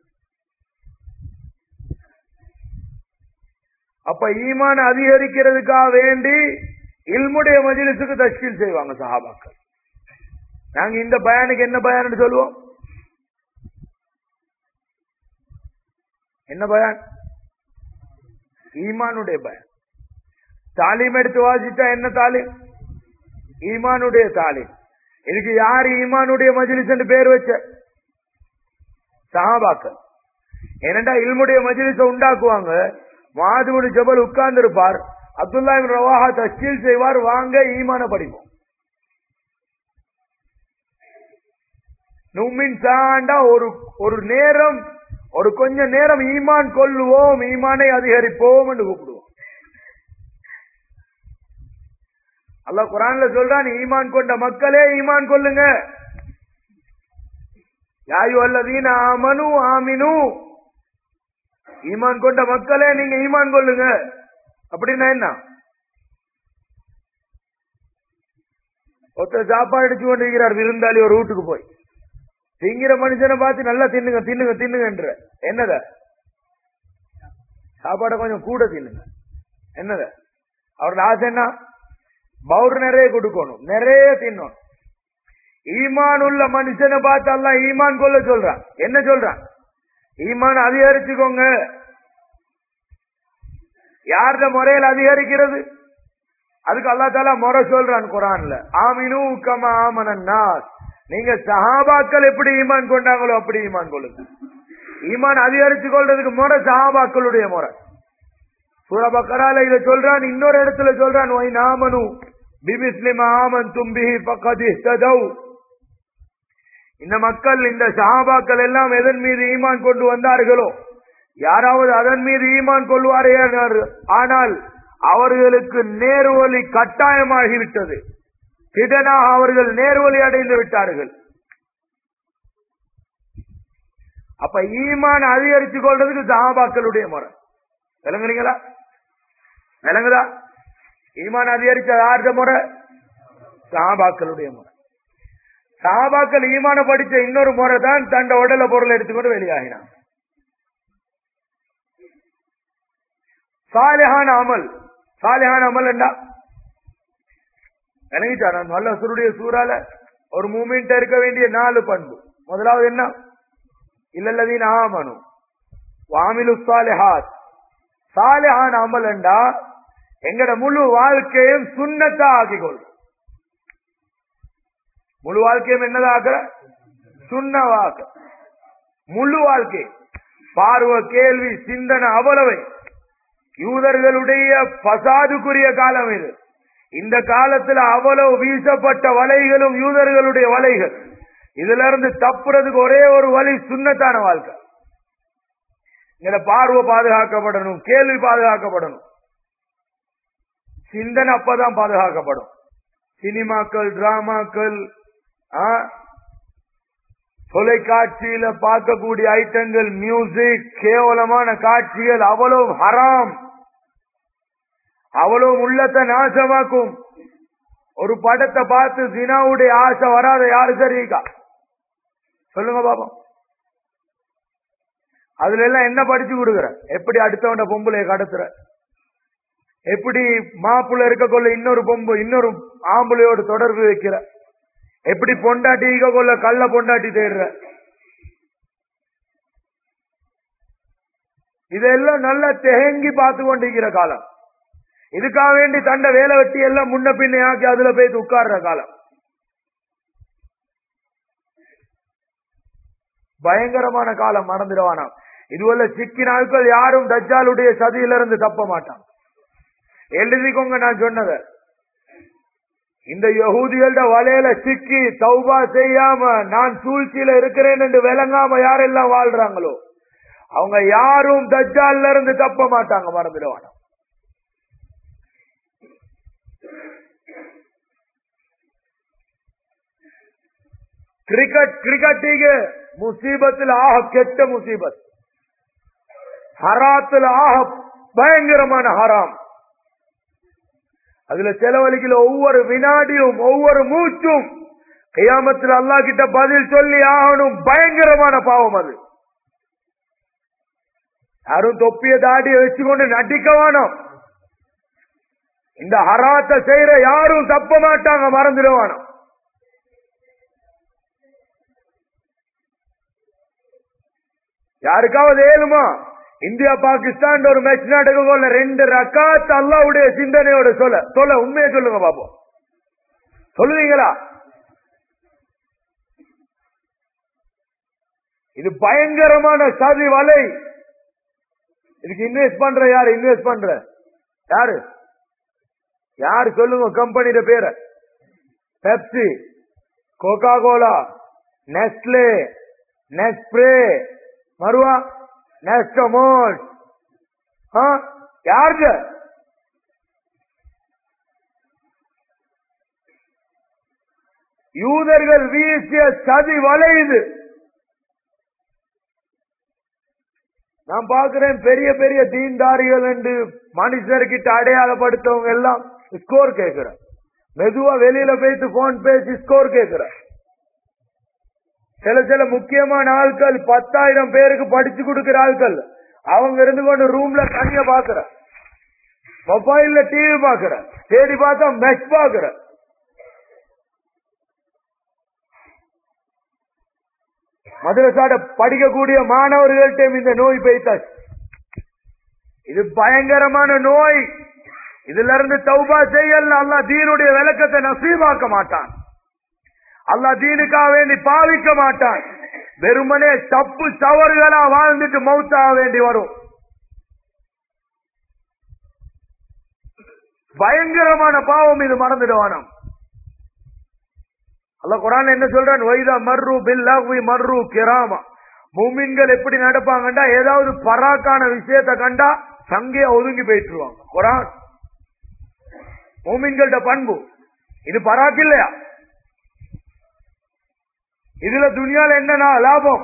அப்ப ஈமான அதிகரிக்கிறதுக்காக வேண்டி இல்முடைய மஜ்லிஸுக்கு தஸ்கீல் செய்வாங்க சஹாபாக்கள் நாங்க இந்த பயானுக்கு என்ன பயான்னு சொல்லுவோம் என்ன பயான் ஈமானுடைய பயான் தாலீம் எடுத்து வாசிட்டா என்ன தாலீம் ஈமானுடைய தாலீம் இதுக்கு யாரு ஈமானுடைய மஜிலிஸ் பேர் வச்ச சஹாபாக்கள் ஏனண்டா இல்முடைய மஜிலிச உண்டாக்குவாங்க மாதுமுடி ஜபல் உட்கார்ந்து இருப்பார் அப்துல்லா ரவாஹா தஸ்கீல் செய்வார் வாங்க ஈமான படிப்போம் நும்மின் சாண்டா ஒரு ஒரு நேரம் ஒரு கொஞ்ச நேரம் ஈமான் கொள்ளுவோம் ஈமானை அதிகரிப்போம் என்று கூப்பிடுவோம் அல்லாஹ் குரான்ல சொல்றான் ஈமான் கொண்ட மக்களே ஈமான் கொள்ளுங்க யாயு அல்லதீன ஆமனு ஆமினு ஈமான் கொண்ட மக்களே நீங்க ஈமான் கொள்ளுங்க அப்படின்னா என்ன ஒருத்தர் சாப்பாடு அடிச்சு கொண்டிருக்கிறார் விருந்தாளி ஒரு வீட்டுக்கு போய் திங்கிற மனுஷனை பார்த்து நல்லா தின்னுங்க தின்னுங்க தின்னுங்கன்ற என்னத சாப்பாடை கொஞ்சம் கூட தின்னுங்க என்னது அவரோட ஆசை என்ன பவுர் நிறைய கொடுக்கணும் நிறைய தின்னணும் ஈமான் உள்ள மனுஷனை பார்த்தாலாம் ஈமான் கொள்ள சொல்றான் என்ன சொல்றான் ஈமான் அதிகரிச்சுக்கோங்க யார்த முறையில் அதிகரிக்கிறது அதுக்கு அல்லா தாலா முறை சொல்றான் குரான்ல ஆமினு கமா ஆமனன்னாஸ் நீங்க சஹாபாக்கள் எப்படி ஈமான் கொண்டாங்களோ அப்படி ஈமான் கொள்ளுங்க ஈமான் அதிகரிச்சு கொள்றதுக்கு முறை சஹாபாக்களுடைய முறை சூரபக்கரால இத சொல்றான் இன்னொரு இடத்துல சொல்றான் ஒய் நாமனு பிபிஸ்லிம் ஆமன் தும்பிஹி பக்கதி இந்த மக்கள் இந்த சஹாபாக்கள் எல்லாம் எதன் மீது ஈமான் கொண்டு வந்தார்களோ யாராவது அதன் மீது ஈமான் கொள்வாரே ஆனால் அவர்களுக்கு நேர்வழி கட்டாயமாகிவிட்டது திடனாக அவர்கள் நேர்வழி அடைந்து விட்டார்கள் அப்ப ஈமான் அதிகரிச்சு கொள்றதுக்கு சஹாபாக்களுடைய முறை விளங்குறீங்களா விளங்குதா ஈமான் அதிகரிச்ச யார்த முறை சஹாபாக்களுடைய முறை சஹாபாக்கள் ஈமான படிச்ச இன்னொரு முறை தான் தண்ட உடல பொருள் எடுத்துக்கொண்டு வெளியாகினான் சாலிஹான் அமல் சாலிஹான் அமல் என்ன விளங்கிச்சா நான் நல்ல சுருடைய சூறால ஒரு மூமெண்ட் இருக்க வேண்டிய நாலு பண்பு முதலாவது என்ன இல்லல்லதீன் ஆமனு வாமிலு சாலிஹாத் சாலிஹான் அமல் என்றா எங்கட முழு வாழ்க்கையும் சுண்ணத்தா ஆக்கிக்கொள் முழு வாழ்க்கையும் என்னதாக சுண்ணவாக்க முழு வாழ்க்கை பார்வை கேள்வி சிந்தனை அவ்வளவை யூதர்களுடைய பசாதுக்குரிய காலம் இது இந்த காலத்துல அவ்வளவு வீசப்பட்ட வலைகளும் யூதர்களுடைய வலைகள் இதுல இருந்து தப்புறதுக்கு ஒரே ஒரு வழி சுண்ணத்தான வாழ்க்கை இந்த பார்வை பாதுகாக்கப்படணும் கேள்வி பாதுகாக்கப்படணும் சிந்தனை அப்பதான் பாதுகாக்கப்படும் சினிமாக்கள் டிராமாக்கள் தொலைக்காட்சியில பார்க்கக்கூடிய ஐட்டங்கள் மியூசிக் கேவலமான காட்சிகள் அவ்வளவு ஹராம் அவ்வளவு உள்ளத்தை நாசமாக்கும் ஒரு படத்தை பார்த்து தினாவுடைய ஆசை வராத யாரு சரிக்கா சொல்லுங்க பாப்போம் அதுல எல்லாம் என்ன படிச்சு கொடுக்குற எப்படி அடுத்தவண்ட பொம்பளைய கடத்துற எப்படி மாப்புள்ள இருக்க கொள்ள இன்னொரு பொம்பு இன்னொரு ஆம்பளையோடு தொடர்பு வைக்கிற எப்படி பொண்டாட்டி ஈக கொள்ள கள்ள பொண்டாட்டி தேடுற இதெல்லாம் நல்லா தெகங்கி பார்த்து கொண்டிருக்கிற காலம் இதுக்காக வேண்டி தண்ட வேலை வெட்டி எல்லாம் முன்ன பின்ன ஆக்கி அதுல போய் உட்கார்ற காலம் பயங்கரமான காலம் மறந்துடுவானாம் இதுவல்ல சிக்கி நாட்கள் யாரும் தஜ்ஜாலுடைய சதியிலிருந்து தப்ப மாட்டான் எழுதிக்கோங்க நான் சொன்னத இந்த யகூதிகளோட வலையில சிக்கி தௌபா செய்யாம நான் சூழ்ச்சியில இருக்கிறேன் என்று விளங்காம யாரெல்லாம் வாழ்றாங்களோ அவங்க யாரும் தஜ்ஜால்ல இருந்து தப்ப மாட்டாங்க மறந்துடுவானா கிரிக்கெட் கிரிக்கெட்டிಗೆ முசீபத்தில் ஆக கெட்ட முசீபத் ஹராத்துல ஆக பயங்கரமான ஹராம் அதுல செலவழிக்கல ஒவ்வொரு வினாடியும் ஒவ்வொரு மூச்சும் கையாமத்தில் அல்லா கிட்ட பதில் சொல்லி ஆகணும் பயங்கரமான பாவம் அது யாரும் தொப்பிய தாடிய வச்சுக்கொண்டு நடிக்க வேணும் இந்த ஹராத்தை செய்யற யாரும் தப்ப மாட்டாங்க மறந்துடுவானோ யாருக்காவது ஏழுமா இந்தியா பாகிஸ்தான் ஒரு மேட்ச் நடக்க ரெண்டு ரக்காத் அல்லாவுடைய சிந்தனையோட சொல்ல சொல்ல உண்மையை சொல்லுங்க பாப்போம் சொல்லுவீங்களா இது பயங்கரமான சதி வலை இதுக்கு இன்வெஸ்ட் பண்ற யாரு இன்வெஸ்ட் பண்ற யாரு யாரு சொல்லுங்க கம்பெனியோட பேரை Pepsi Coca Cola Nestle Nespray மறுவா நெஸ்டமோல் யாருக்கு யூதர்கள் வீசிய சதி வலை இது நான் பார்க்கிறேன் பெரிய பெரிய தீன்தாரிகள் என்று மனுஷர்கிட்ட அடையாளப்படுத்தவங்க எல்லாம் ஸ்கோர் கேட்கிற மெதுவா வெளியில போயிட்டு போன் பேசி ஸ்கோர் கேட்கிற சில சில முக்கியமான ஆட்கள் பத்தாயிரம் பேருக்கு படிச்சு கொடுக்கிற ஆட்கள் அவங்க இருந்து கொண்டு ரூம்ல தனியா பாக்குற மொபைல்ல டிவி பாக்குற தேடி பார்த்தா மெச் பாக்குற மதுரசாட படிக்கக்கூடிய மாணவர்கள்ட்ட இந்த நோய் பெய்தாச்சு இது பயங்கரமான நோய் இதுல இருந்து தௌபா செய்யல அல்லா தீனுடைய விளக்கத்தை நசீவாக்க மாட்டான் அல்லா தீனுக்காக வேண்டி பாவிக்க மாட்டான் வெறுமனே தப்பு தவறுகளா வாழ்ந்துட்டு மௌத்தாக வேண்டி வரும் பயங்கரமான பாவம் இது மறந்துடுவானம் அல்ல குரான் என்ன சொல்றான் வைதா மர்ரு பில்லாஹ்வி மர்ரு கிராமா மூமின்கள் எப்படி நடப்பாங்கண்டா ஏதாவது பராக்கான விஷயத்த கண்டா சங்கையா ஒதுங்கி போயிட்டுருவாங்க குரான் மூமின்கள்ட்ட பண்பு இது பராக் இல்லையா இதுல துணியால என்னன்னா லாபம்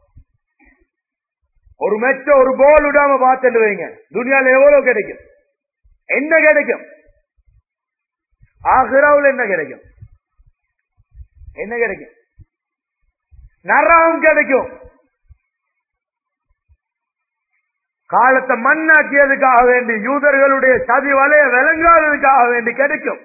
ஒரு மெச்ச ஒரு கோல் விடாம பார்த்துட்டு வைங்க துணியால எவ்வளவு கிடைக்கும் என்ன கிடைக்கும் ஆஹிராவில் என்ன கிடைக்கும் என்ன கிடைக்கும் நரகம் கிடைக்கும் காலத்தை மண்ணாக்கியதுக்காக வேண்டி யூதர்களுடைய சதி வலைய விளங்காததுக்காக வேண்டி கிடைக்கும்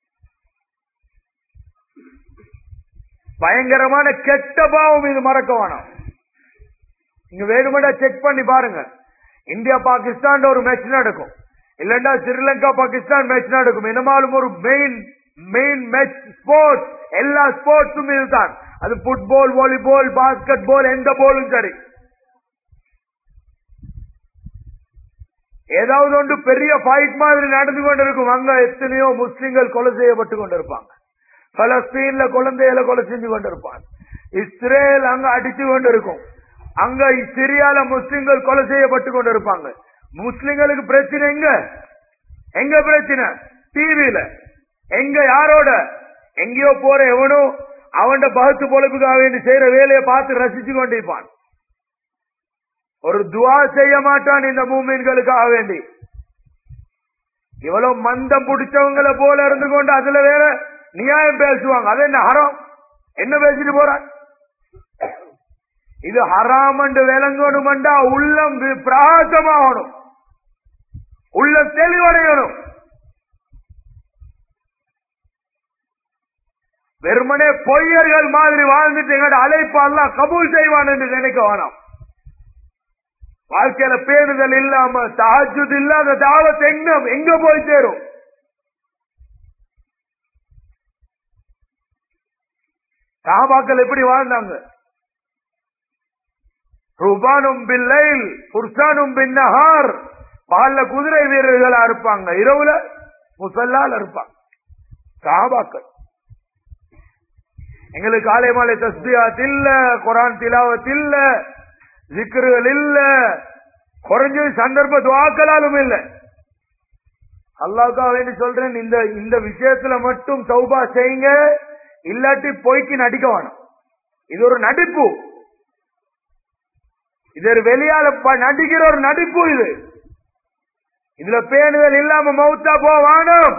பயங்கரமான கெட்ட பாவம் இது மறக்க வேணாம் நீங்க வேணுமெண்டா செக் பண்ணி பாருங்க இந்தியா பாகிஸ்தான் ஒரு மேட்ச் நடக்கும் இல்லண்டா ஸ்ரீலங்கா பாகிஸ்தான் மேட்ச் நடக்கும் என்னமாலும் ஒரு மெயின் மெயின் மேட்ச் ஸ்போர்ட்ஸ் எல்லா ஸ்போர்ட்ஸும் இதுதான் அது புட்பால் வாலிபால் பாஸ்கெட் பால் எந்த போலும் சரி ஏதாவது ஒன்று பெரிய ஃபைட் மாதிரி நடந்து கொண்டிருக்கும் அங்க எத்தனையோ முஸ்லிம்கள் கொலை செய்யப்பட்டு கொண்டிருப்பாங்க பலஸ்தீன்ல குழந்தைகளை கொலை செஞ்சு கொண்டிருப்பாங்க இஸ்ரேல் அங்க அடிச்சு கொண்டிருக்கும் அங்க சிரியால முஸ்லிம்கள் கொலை செய்யப்பட்டு கொண்டிருப்பாங்க முஸ்லிம்களுக்கு பிரச்சனை எங்க எங்க பிரச்சனை டிவியில எங்க யாரோட எங்கேயோ போற எவனோ அவன் பகுத்து பொழப்புக்காக வேண்டி செய்யற வேலையை பார்த்து ரசிச்சு கொண்டிருப்பான் ஒரு துவா செய்ய மாட்டான் இந்த மூமீன்களுக்காக வேண்டி இவ்வளவு மந்தம் பிடிச்சவங்களை போல இருந்து கொண்டு அதுல வேற நியாயம் பேசுவாங்க அது என்ன ஹரம் என்ன பேசிட்டு போறான் இது ஹராம் என்று விளங்கணும்டா உள்ளம் பிரகாசமாகணும் உள்ளம் தெளிவடையணும் வெறுமனே பொய்யர்கள் மாதிரி வாழ்ந்துட்டு எங்கட அழைப்பு அல்ல கபூல் செய்வான் என்று நினைக்க வேணாம் வாழ்க்கையில பேணுதல் இல்லாம தாஜுத் இல்லாத தாவத் எங்க எங்க போய் சேரும் சாபாக்கள் எப்படி வாழ்ந்தாங்க ருபானும் பில்லைல் புர்சானும் பின்னஹார் பால்ல குதிரை வீரர்களா இருப்பாங்க இரவுல முசல்லால் இருப்பாங்க சாபாக்கள் எங்களுக்கு காலை மாலை தஸ்பியாத் இல்ல குரான் திலாவத் இல்ல ஜிக்ருகள் இல்ல குறைஞ்சது சந்தர்ப்ப துவாக்கலாலும் இல்ல அல்லாவுக்காக வேண்டி சொல்றேன் இந்த இந்த விஷயத்துல மட்டும் சௌபா செய்யுங்க இல்லாட்டி பொய்க்கு நடிக்க வேணும் இது ஒரு நடிப்பு இது ஒரு வெளியால ப- நடிக்கிற ஒரு நடிப்பு இது இதுல பேணுதல் இல்லாம மௌத்தா போவானும்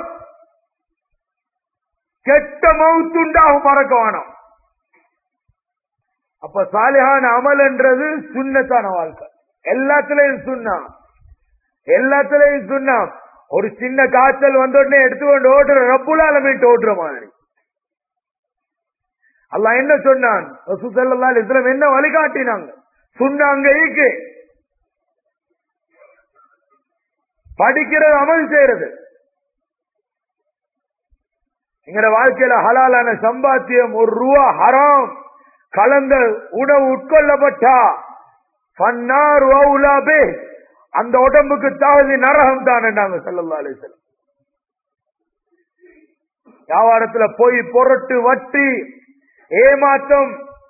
கெட்ட மவுத்துண்டாகும் மறக்க வேணும் அப்ப சாலிஹான அமல்ன்றது சுண்ணத்தான வாழ்க்கை எல்லாத்துலயும் சுண்ணா எல்லாத்துலயும் சுண்ணா ஒரு சின்ன காய்ச்சல் வந்த உடனே எடுத்துக்கொண்டு ஓட்டுற ரப்புலால மீட்டு ஓட்டுற மாதிரி அல்லாஹ் என்ன சொன்னான் ரசூலுல்லாஹி அலைஹி வஸல்லம் என்ன வழிகாட்டினாங்க சொன்னாங்க ஈக்கு படிக்கிறது அமல் செய்யறது எங்கட வாழ்க்கையில ஹலாலான சம்பாத்தியம் ஒரு ரூபா ஹராம் கலந்த உணவு உட்கொள்ளப்பட்டா பன்னார் வௌலாபே அந்த உடம்புக்கு தகுதி நரகம் தான் நாங்க சல்லல்லா அலிசல்லம் வியாபாரத்துல போய் பொருட்டு வட்டி ஏமாற்றம்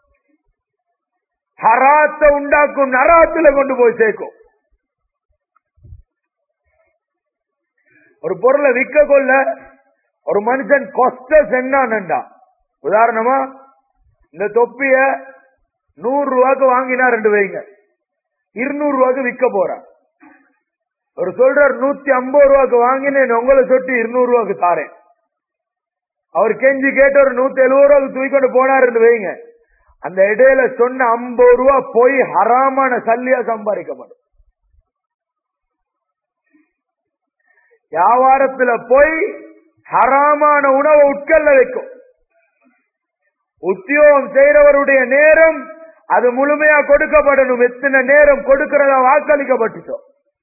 ஹராத்த உண்டாக்கும் நராத்துல கொண்டு போய் சேர்க்கும் ஒரு பொருளை விற்க கொள்ள ஒரு மனுஷன் கொஸ்டஸ் என்னண்டா உதாரணமா இந்த தொப்பிய நூறு ரூபாய்க்கு வாங்கினா ரெண்டு வைங்க இருநூறு ரூபாய்க்கு விற்க போறான் ஒரு சொல்றார் நூத்தி ஐம்பது ரூபாய்க்கு வாங்கினேன் உங்களை சொட்டு இருநூறு ரூபாய்க்கு தாரேன் அவர் கெஞ்சி கேட்டு ஒரு நூத்தி எழுபது ரூபாய்க்கு தூக்கிக்கொண்டு போனாருன்னு வைங்க அந்த இடையில சொன்ன ஐம்பது ரூபா போய் ஹராமான சல்லியா சம்பாதிக்கப்படும் வியாபாரத்துல போய் ஹராமான உணவை உட்கொள்ள வைக்கும் உத்தியோகம் செய்யறவருடைய நேரம் அது முழுமையா கொடுக்கப்படணும் எத்தனை நேரம் கொடுக்கிறதா வாக்களிக்கப்பட்டுச்சோம்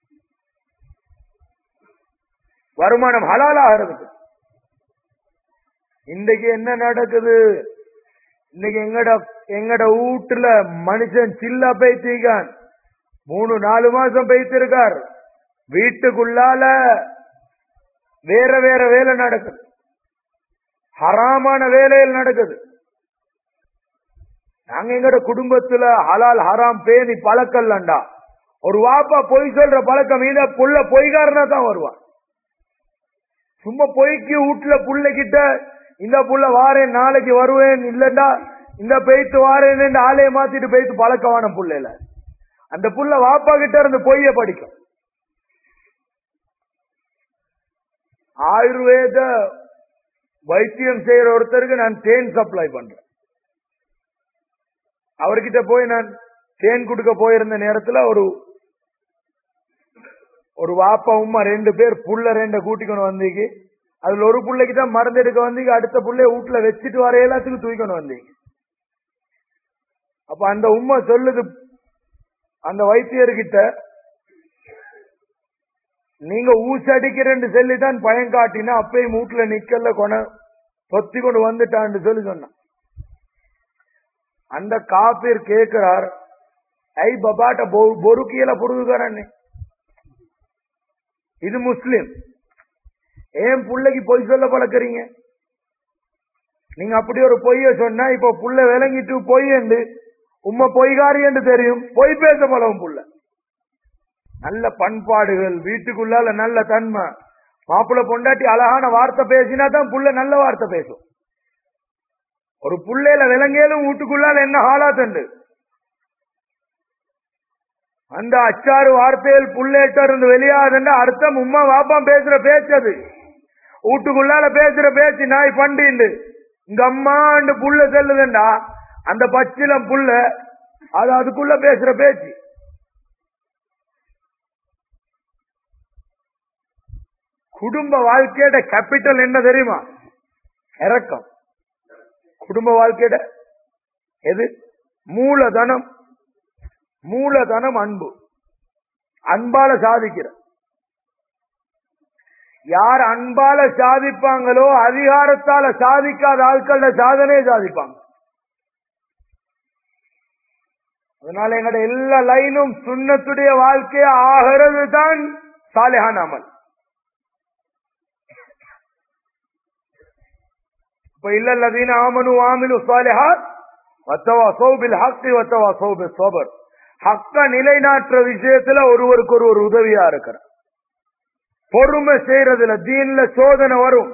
வருமானம் ஹலாலாகிறதுக்கு இன்றைக்கு என்ன நடக்குது இன்னைக்கு எங்கட எங்கட வீட்டுல மனுஷன் சில்லா பேய்த்திருக்கான் மூணு நாலு மாசம் பேய்த்திருக்கார் வீட்டுக்குள்ளால வேற வேற வேலை நடக்குது ஹராமான வேலையில் நடக்குது நாங்க எங்கட குடும்பத்துல ஹலால் ஹராம் பேணி பழக்கல்லண்டா ஒரு வாப்பா பொய் சொல்ற பழக்கம் மீத புள்ள பொய்காரனா தான் வருவான் சும்மா பொய்க்கு வீட்டுல புள்ள கிட்ட இந்த புள்ள வாரேன் நாளைக்கு வருவேன் இல்லண்டா இந்த பெய்த்து வாரேன் ஆலையை மாத்திட்டு பெய்த்து பழக்கமான புள்ளைல அந்த புள்ள வாப்பா கிட்ட இருந்து பொய்ய படிக்கும் ஆயுர்வேத வைத்தியம் செய்யற ஒருத்தருக்கு நான் தேன் சப்ளை பண்றேன் அவர்கிட்ட போய் நான் தேன் கொடுக்க போயிருந்த நேரத்துல ஒரு ஒரு வாப்பா உமா ரெண்டு பேர் புள்ள ரெண்ட கூட்டிக்கொண்டு வந்தீங்க அதுல ஒரு புள்ளைக்கு தான் மருந்து எடுக்க வந்தீங்க அடுத்த புள்ளைய வீட்டுல வச்சுட்டு வர எல்லாத்துக்கும் தூக்கிக்கொண்டு வந்தீங்க அப்ப அந்த உம்மா சொல்லுது அந்த வைத்தியர்கிட்ட நீங்க ஊசடிக்கிறேன்னு சொல்லிதான் பயம் காட்டினா அப்பயும் வீட்டுல நிக்கல கொன பொத்தி கொண்டு வந்துட்டான்னு சொல்லி சொன்னான் அந்த காப்பீர் கேட்கிறார் ஐ பபாட்ட பொறுக்கியல புடுங்குறான்னு இது முஸ்லிம் ஏன் புள்ளைக்கு பொய் சொல்ல பழக்கிறீங்க நீங்க அப்படி ஒரு பொய்ய சொன்னா இப்ப புள்ள விளங்கிட்டு பொய் என்று உம்ம பொய்காரி என்று தெரியும் பொய் பேச பழகும் புள்ள நல்ல பண்பாடுகள் வீட்டுக்குள்ளால நல்ல தன்மை மாப்பிள்ள பொண்டாட்டி அழகான வார்த்தை பேசினா தான் புள்ள நல்ல வார்த்தை பேசும் ஒரு புள்ளையில விலங்கேலும் வீட்டுக்குள்ளால என்ன ஹாலாத்தண்டு அந்த அச்சாறு வார்த்தையில் புள்ளேட்ட இருந்து வெளியாதுன்ற அர்த்தம் உம்மா வாப்பாம் பேசுற பேச்சது வீட்டுக்குள்ளால பேசுற பேச்சு நாய் பண்டிண்டு இங்க அம்மாண்டு புள்ள செல்லுதுண்டா அந்த பச்சிலம் புள்ள அது அதுக்குள்ள பேசுற பேச்சு குடும்ப வாழ்க்கையோட கேபிட்டல் என்ன தெரியுமா இறக்கம் குடும்ப வாழ்க்கையோட எது மூலதனம் மூலதனம் அன்பு அன்பால சாதிக்கிற யார் அன்பால சாதிப்பாங்களோ அதிகாரத்தால சாதிக்காத ஆட்கள சாதனையே சாதிப்பாங்க அதனால எங்கட எல்லா லைனும் சுண்ணத்துடைய வாழ்க்கைய ஆகிறது தான் சாலிஹான் அமல் இப்ப இல்லல்லதீன ஆமனு ஆமினு சாலிஹாத் வத்தவா சௌபில் ஹக்கி வத்தவா சௌபில் சோபர் ஹக்க நிலைநாட்டுற விஷயத்துல ஒருவருக்கு ஒரு ஒரு உதவியா இருக்கிறார் பொறுமை செய்யறதுல தீன்ல சோதனை வரும்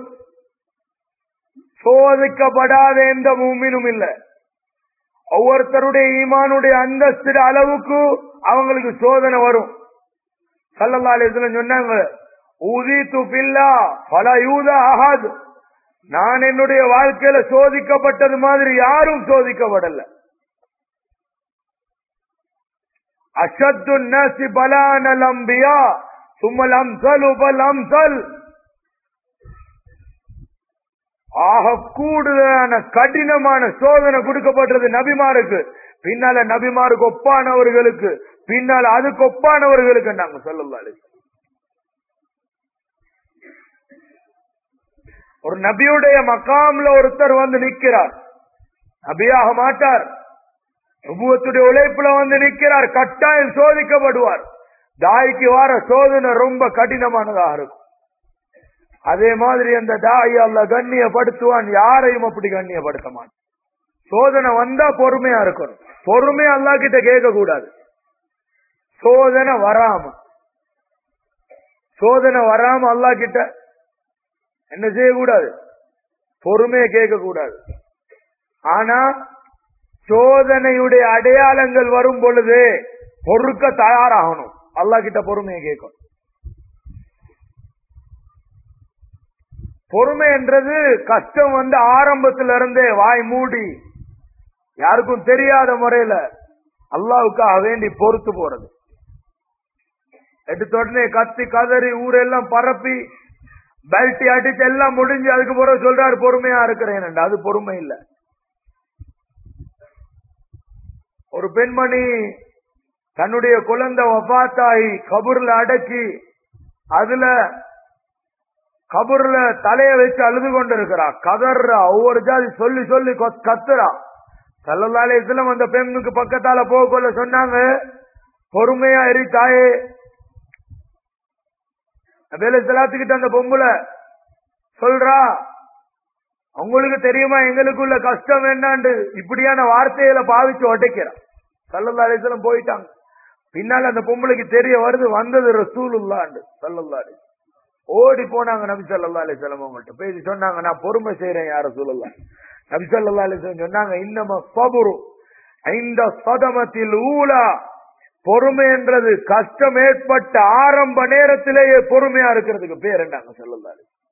சோதிக்கப்படாத எந்த மூமினும் இல்ல ஒவ்வொருத்தருடைய ஈமானுடைய அந்தஸ்து அளவுக்கு அவங்களுக்கு சோதனை வரும் சல்லல்லா அலிஸ்ல சொன்னாங்க ஊதி துபில்லா பல யூத ஆகாது நான் என்னுடைய வாழ்க்கையில சோதிக்கப்பட்டது மாதிரி யாரும் சோதிக்கப்படல அஷத்து நசி பலானல் அம்பியா சும்மல் அம்சல் உபல் அம்சல் ஆக கூடுதலான கடினமான சோதனை கொடுக்கப்பட்டது நபிமாருக்கு பின்னால நபிமாருக்கு ஒப்பானவர்களுக்கு பின்னால அதுக்கு ஒப்பானவர்களுக்கு நாங்க சொல்லலாம் ஒரு நபியுடைய மக்காம்ல ஒருத்தர் வந்து நிக்கிறார் நபியாக மாட்டார் நுபுவத்துடைய உழைப்புல வந்து நிக்கிறார் கட்டாயம் சோதிக்கப்படுவார் தாய்க்கு வர சோதனை ரொம்ப கடினமானதாக இருக்கும் அதே மாதிரி அந்த தாய் அல்ல கண்ணியப்படுத்துவான் யாரையும் அப்படி கண்ணியப்படுத்த மாட்டான் சோதனை வந்தா பொறுமையா இருக்கணும் பொறுமையா அல்லா கிட்ட கேட்க கூடாது சோதனை வராம சோதனை வராம அல்லா கிட்ட என்ன செய்யக்கூடாது பொறுமையை கேட்க கூடாது ஆனா சோதனையுடைய அடையாளங்கள் வரும் பொழுது பொறுக்க தயாராகணும் அல்லா கிட்ட பொறுமையை கேட்கணும் பொறுமை என்றது கஷ்டம் வந்து ஆரம்பத்துல இருந்தே வாய் மூடி யாருக்கும் தெரியாத முறையில அல்லாவுக்காக வேண்டி பொறுத்து போறது எடுத்த உடனே கத்தி கதறி ஊரெல்லாம் பரப்பி பெல்ட் அடிச்சு எல்லாம் முடிஞ்சு அதுக்கு பிறகு சொல்றாரு பொறுமையா இருக்கிறேன் அது பொறுமை இல்ல ஒரு பெண்மணி தன்னுடைய குழந்தை வபாத்தாகி கபூர்ல அடக்கி அதுல கபூர்ல தலைய வச்சு அழுது கொண்டு இருக்கிறா கதர்றா ஒவ்வொரு ஜாதி சொல்லி சொல்லி கொத்- கத்துறா சல்லல்லாலேஸ்லம் அந்த பெண்ணுக்கு பக்கத்தால போகக்குள்ள சொன்னாங்க பொறுமையா எரி தாயே வேலை செலாத்துக்கிட்ட அந்த பொம்பளை சொல்றா உங்களுக்கு தெரியுமா எங்களுக்குள்ள கஷ்டம் என்னண்டு இப்படியான வார்த்தைகளை பாவிச்சு உடைக்கிறான் சல்லல்லா அலிஸ்லம் போயிட்டாங்க பின்னால அந்த பொம்பளைக்கு தெரிய வருது வந்தது ரசூலுல்லாண்டு சல்லல்லா அலிஸ்லம் ஓடி போனாங்க நபி சல்லா அலிஸ்லம் அவங்கள்ட்ட பேசி சொன்னாங்க நான் பொறுமை செய்யறேன் யார சொல்லலாம் நபி சல்லா அலிஸ்லம் சொன்னாங்க இன்னம சபுரு இந்த சதமத்தில் ஊலா பொறுமை என்றது கஷ்டம் ஏற்பட்ட ஆரம்ப நேரத்திலேயே பொறுமையா இருக்கிறதுக்கு பேர் என்னங்க சொல்லல்லா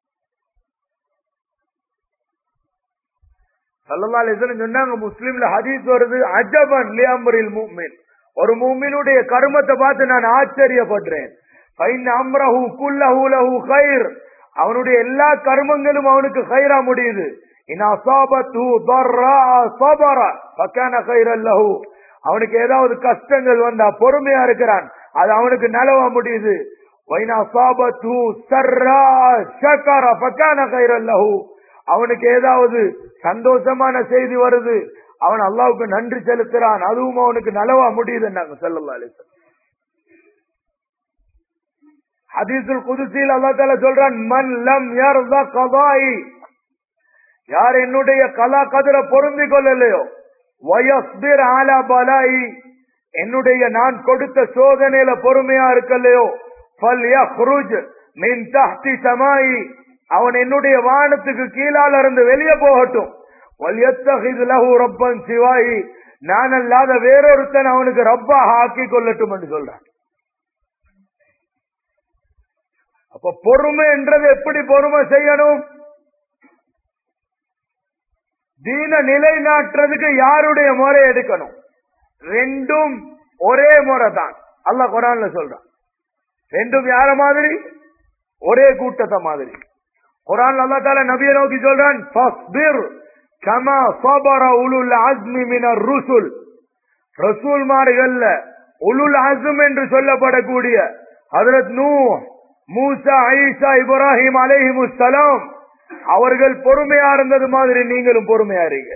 சல்லல்லா அலிஸ்லம் சொன்னாங்க முஸ்லீம்ல ஹதீஸ் வருது அஜபன் லியாம்பரில் மூமின் ஒரு மூமினுடைய கர்மத்தை பார்த்து நான் ஆச்சரியப்படுறேன் ஃபைன் அம்ரஹு குல்லஹு லஹு கைர் அவனுடைய எல்லா கர்மங்களும் அவனுக்கு கைரா முடியுது இன் அசாபத்து தர்ரா சபர ஃபகான கைரல் லஹு அவனுக்கு ஏதாவது கஷ்டங்கள் வந்தா பொறுமையா இருக்கிறான் அது அவனுக்கு நலவா முடியுது வைன் அசாபத்து சர்ரா ஷக்கர ஃபகான கைரல் லஹு அவனுக்கு ஏதாவது சந்தோஷமான செய்தி வருது அவன் அல்லாவுக்கு நன்றி செலுத்துறான் அதுவும் அவனுக்கு நலவா முடியுது நாங்க செல்லல்லா அலிசன் ஹதீசுல் குதுசியில் அல்லா தால சொல்றான் மன் லம் யர்தா கதாயி யார் என்னுடைய கலா கதிர பொருந்திக் கொள்ளலையோ வயஸ்பிர் ஆலா பலாயி என்னுடைய நான் கொடுத்த சோதனையில பொறுமையா இருக்கலையோ ஃபல் யஹ்ருஜ் மின் தஹ்தி சமாயி அவன் என்னுடைய வானத்துக்கு கீழால இருந்து வெளியே போகட்டும் வல்யத்தஹிது லஹு ரப்பன் சிவாயி நான் அல்லாத வேறொருத்தன் அவனுக்கு ரப்பாக ஆக்கி கொள்ளட்டும் என்று சொல்றான் அப்ப பொறுமை என்றது எப்படி பொறுமை செய்யணும் தீன நிலைநாட்டுறதுக்கு யாருடைய முறை எடுக்கணும் ரெண்டும் ஒரே முறை தான் அல்லாஹ் குரான்ல சொல்றான் ரெண்டும் யார மாதிரி ஒரே கூட்டத்தை மாதிரி குரான் அல்லா தால நபியை நோக்கி சொல்றான் ஃபஸ்பிர் கமா சபர உலுல் அஸ்மி மினர் ருசுல் ரசூல்மார்கள்ல உலுல் அஸ்ம் என்று சொல்லப்படக்கூடிய ஹதரத் நூ மூசா ஐசா இப்ராஹிம் அலைஹிமுஸ்ஸலாம் அவர்கள் பொறுமையா இருந்தது மாதிரி நீங்களும் பொறுமையா இருங்க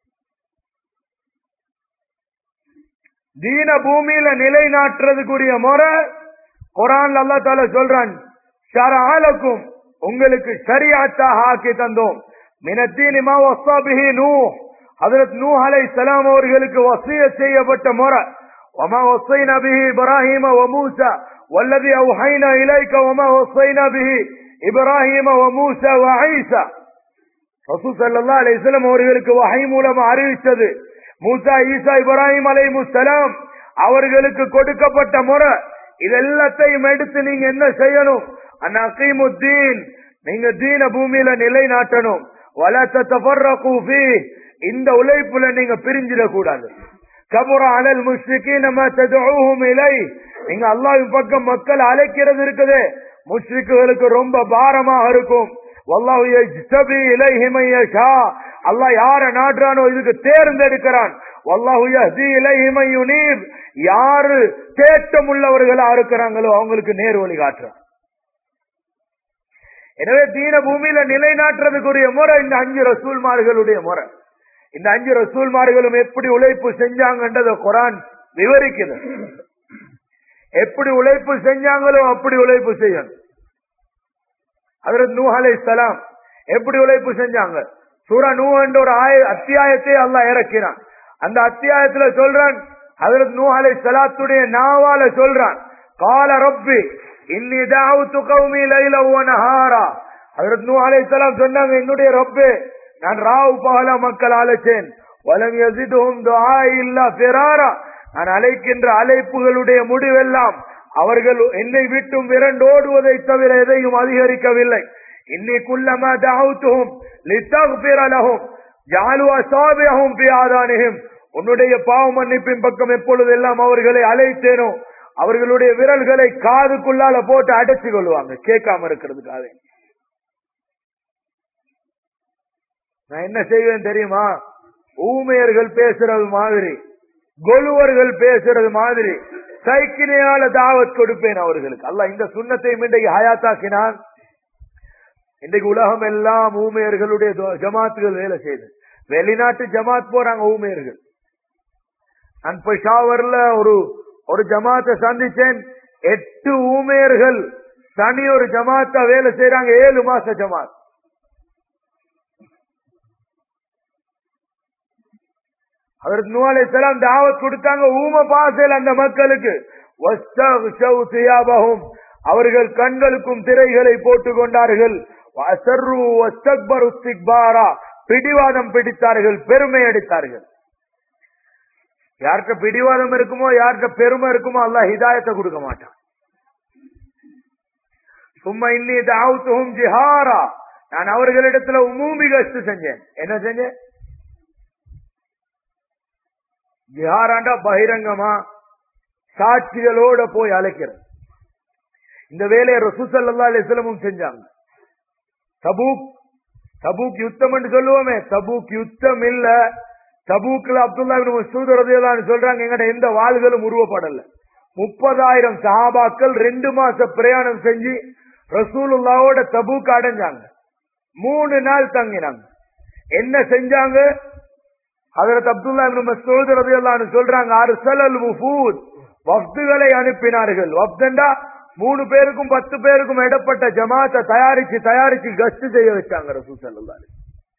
தீன பூமியில நிலைநாட்டுறதுக்குரிய முறை குரான் அல்லா தால சொல்றான் ஷரஹலக்கும் உங்களுக்கு ஷரியாத்தாக ஆக்கி தந்தோம் மினத்தீனிமா வஸ்தாபிஹி நூ ஹதரத் நூ அலைஹிஸ்ஸலாம் அவர்களுக்கு வசிய செய்யப்பட்ட முறை وما وصينا به ابراهيم وموسى والذي اوحينا اليك وما وصينا به ابراهيم وموسى وعيسى ரசூல் ஸல்லல்லாஹு அலைஹி வஸல்லம் அவர்களுக்கு வஹை மூலமா அறிவித்தது மூசா ஈசா இப்ராஹிம் அலைஹிமுஸ்ஸலாம் அவர்களுக்கு கொடுக்கப்பட்ட முறை இதெல்லாத்தையும் எடுத்து நீங்க என்ன செய்யணும் அன்னீமுத்தீன் நீங்க தீன பூமியில நிலைநாட்டணும் வலத்த தஃபர்ரகு ஃபீஹ் இந்த உழைப்புல நீங்க பிரிஞ்சிடக் கூடாது கபுர அலல் முஷ்ரிகீன மா ததுஊஹும் இலை நீங்க அல்லாஹ்வின் பக்கம் மக்கள் அழைக்கிறது இருக்குது முஷ்ரிக்குகளுக்கு ரொம்ப பாரமாக இருக்கும் வல்லாஹு யஜ்தபி இலைஹி மன் யஷா அல்லாஹ் யார நாடுறானோ இதுக்கு தேர்ந்தெடுக்கிறான் வல்லாஹு யஹ்தி இலைஹி மன் யுனீப் யாரு தேட்டம் உள்ளவர்களா இருக்கிறாங்களோ அவங்களுக்கு நேர் வழி காட்டுறான் எனவே தீன பூமியில நிலைநாட்டுறதுக்குரிய முறை இந்த அஞ்சு ரசூல்மார்களுடைய முறை இந்த அஞ்சு ரசூல்மார்களும் எப்படி உழைப்பு செஞ்சாங்கன்றத குரான் விவரிக்குது எப்படி உழைப்பு செஞ்சாங்களோ அப்படி உழைப்பு செய்யணும் அதற்கு நூ அலை சலாம் எப்படி உழைப்பு செஞ்சாங்க சூரா நூ என்ற ஒரு ஆய அத்தியாயத்தை அல்லாஹ் இறக்கினான் அந்த அத்தியாயத்துல சொல்றான் அதற்கு நூ அலை சலாத்துடைய நாவால சொல்றான் கால ரப்பி இன்னி தாவுத்து கௌமி லைல நஹாரா அதற்கு நூ அலை சலாம் சொன்னாங்க என்னுடைய ரப்பே நான் ராவ் பகல மக்கள் அழைச்சேன் வலம் எசிதும் துஆ இல்லா ஃபிராரா நான் அழைக்கின்ற அழைப்புகளுடைய முடிவெல்லாம் அவர்கள் என்னை விட்டும் விரண்டோடுவதை தவிர எதையும் அதிகரிக்கவில்லை இன்னி குல்லமா தஅவுத்துஹும் லித்தக்ஃபிர லஹும் ஜஅலு அஸாபிஹும் ஃபி ஆதானிஹிம் உன்னுடைய பாவ மன்னிப்பின் பக்கம் எப்பொழுதெல்லாம் அவர்களை அழைத்தேனோ அவர்களுடைய விரல்களை காதுக்குள்ளால போட்டு அடைச்சு கொள்வாங்க கேட்காம இருக்கிறதுக்காக நான் என்ன செய்வேன் தெரியுமா ஊமையர்கள் பேசுறது மாதிரி கொலுவர்கள் பேசுறது மாதிரி சைக்கினையால தாவத் கொடுப்பேன் அவர்களுக்கு அல்ல இந்த சுண்ணத்தையும் இன்றைக்கு ஹயாத்தாக்கினான் இன்றைக்கு உலகம் எல்லாம் ஊமையர்களுடைய தொ- ஜமாத்துகள் வேலை செய்யுது வெளிநாட்டு ஜமாத் போறாங்க ஊமையர்கள் நான் பெஷாவர்ல ஒரு ஒரு ஜமாத்தை சந்திச்சேன் எட்டு ஊமையர்கள் தனி ஒரு ஜமாத்தா வேலை செய்யறாங்க ஏழு மாச ஜமாத் அதற்கு நூலைத்தெல்லாம் தாவத் கொடுத்தாங்க ஊம பாசல் அந்த மக்களுக்கு வஸ்தக்ஷவ் சியாபஹும். அவர்கள் கண்களுக்கும் திரைகளை போட்டுக் கொண்டார்கள் வஸர்ரு வஸ்தக்பரு இஸ்திக்பாரா. பிடிவாதம் பிடித்தார்கள் பெருமை அடித்தார்கள் யார்கிட்ட பிடிவாதம் இருக்குமோ யார்கிட்ட பெருமை இருக்குமோ அல்லாஹ் ஹிதாயத்தை கொடுக்க மாட்டான் சும்மா இன்னி தாவுத்தும் ஜிஹாரா நான் அவர்களிடத்துல உமூமி கஸ்து செஞ்சேன் என்ன செஞ்சேன் ஜிஹாராண்டா பகிரங்கமா சாட்சிகளோட போய் அழைக்கிறது இந்த வேலையை ரசூசல்லா அலிஸ்லமும் செஞ்சாங்க தபூக் தபூக் யுத்தம் என்று சொல்லுவோமே தபூக் யுத்தம் இல்ல தபூக்ல அப்துல்லா இப்னு மஸ்ஊத் ரலியல்லாஹு சொல்றாங்க எங்கட எந்த வாள்களும் உருவப்படல முப்பதாயிரம் சஹாபாக்கள் ரெண்டு மாச பிரயாணம் செஞ்சு ரசூலுல்லாவோட தபூக் அடைஞ்சாங்க மூணு நாள் தங்கினாங்க என்ன செஞ்சாங்க ஹஜரத் அப்துல்லா இப்னு மஸ்ஊத் ரலியல்லாஹு அன்ஹு சொல்றாங்க அர்சலல் வஃபூத் வஃப்துகளை அனுப்பினார்கள் வஃப்தண்டா மூணு பேருக்கும் பத்து பேருக்கும் இடப்பட்ட ஜமாத்தை தயாரிச்சு தயாரிச்சு கஸ்ட் செய்ய வச்சாங்க ரசூல் ஸல்லல்லாஹு அலைஹி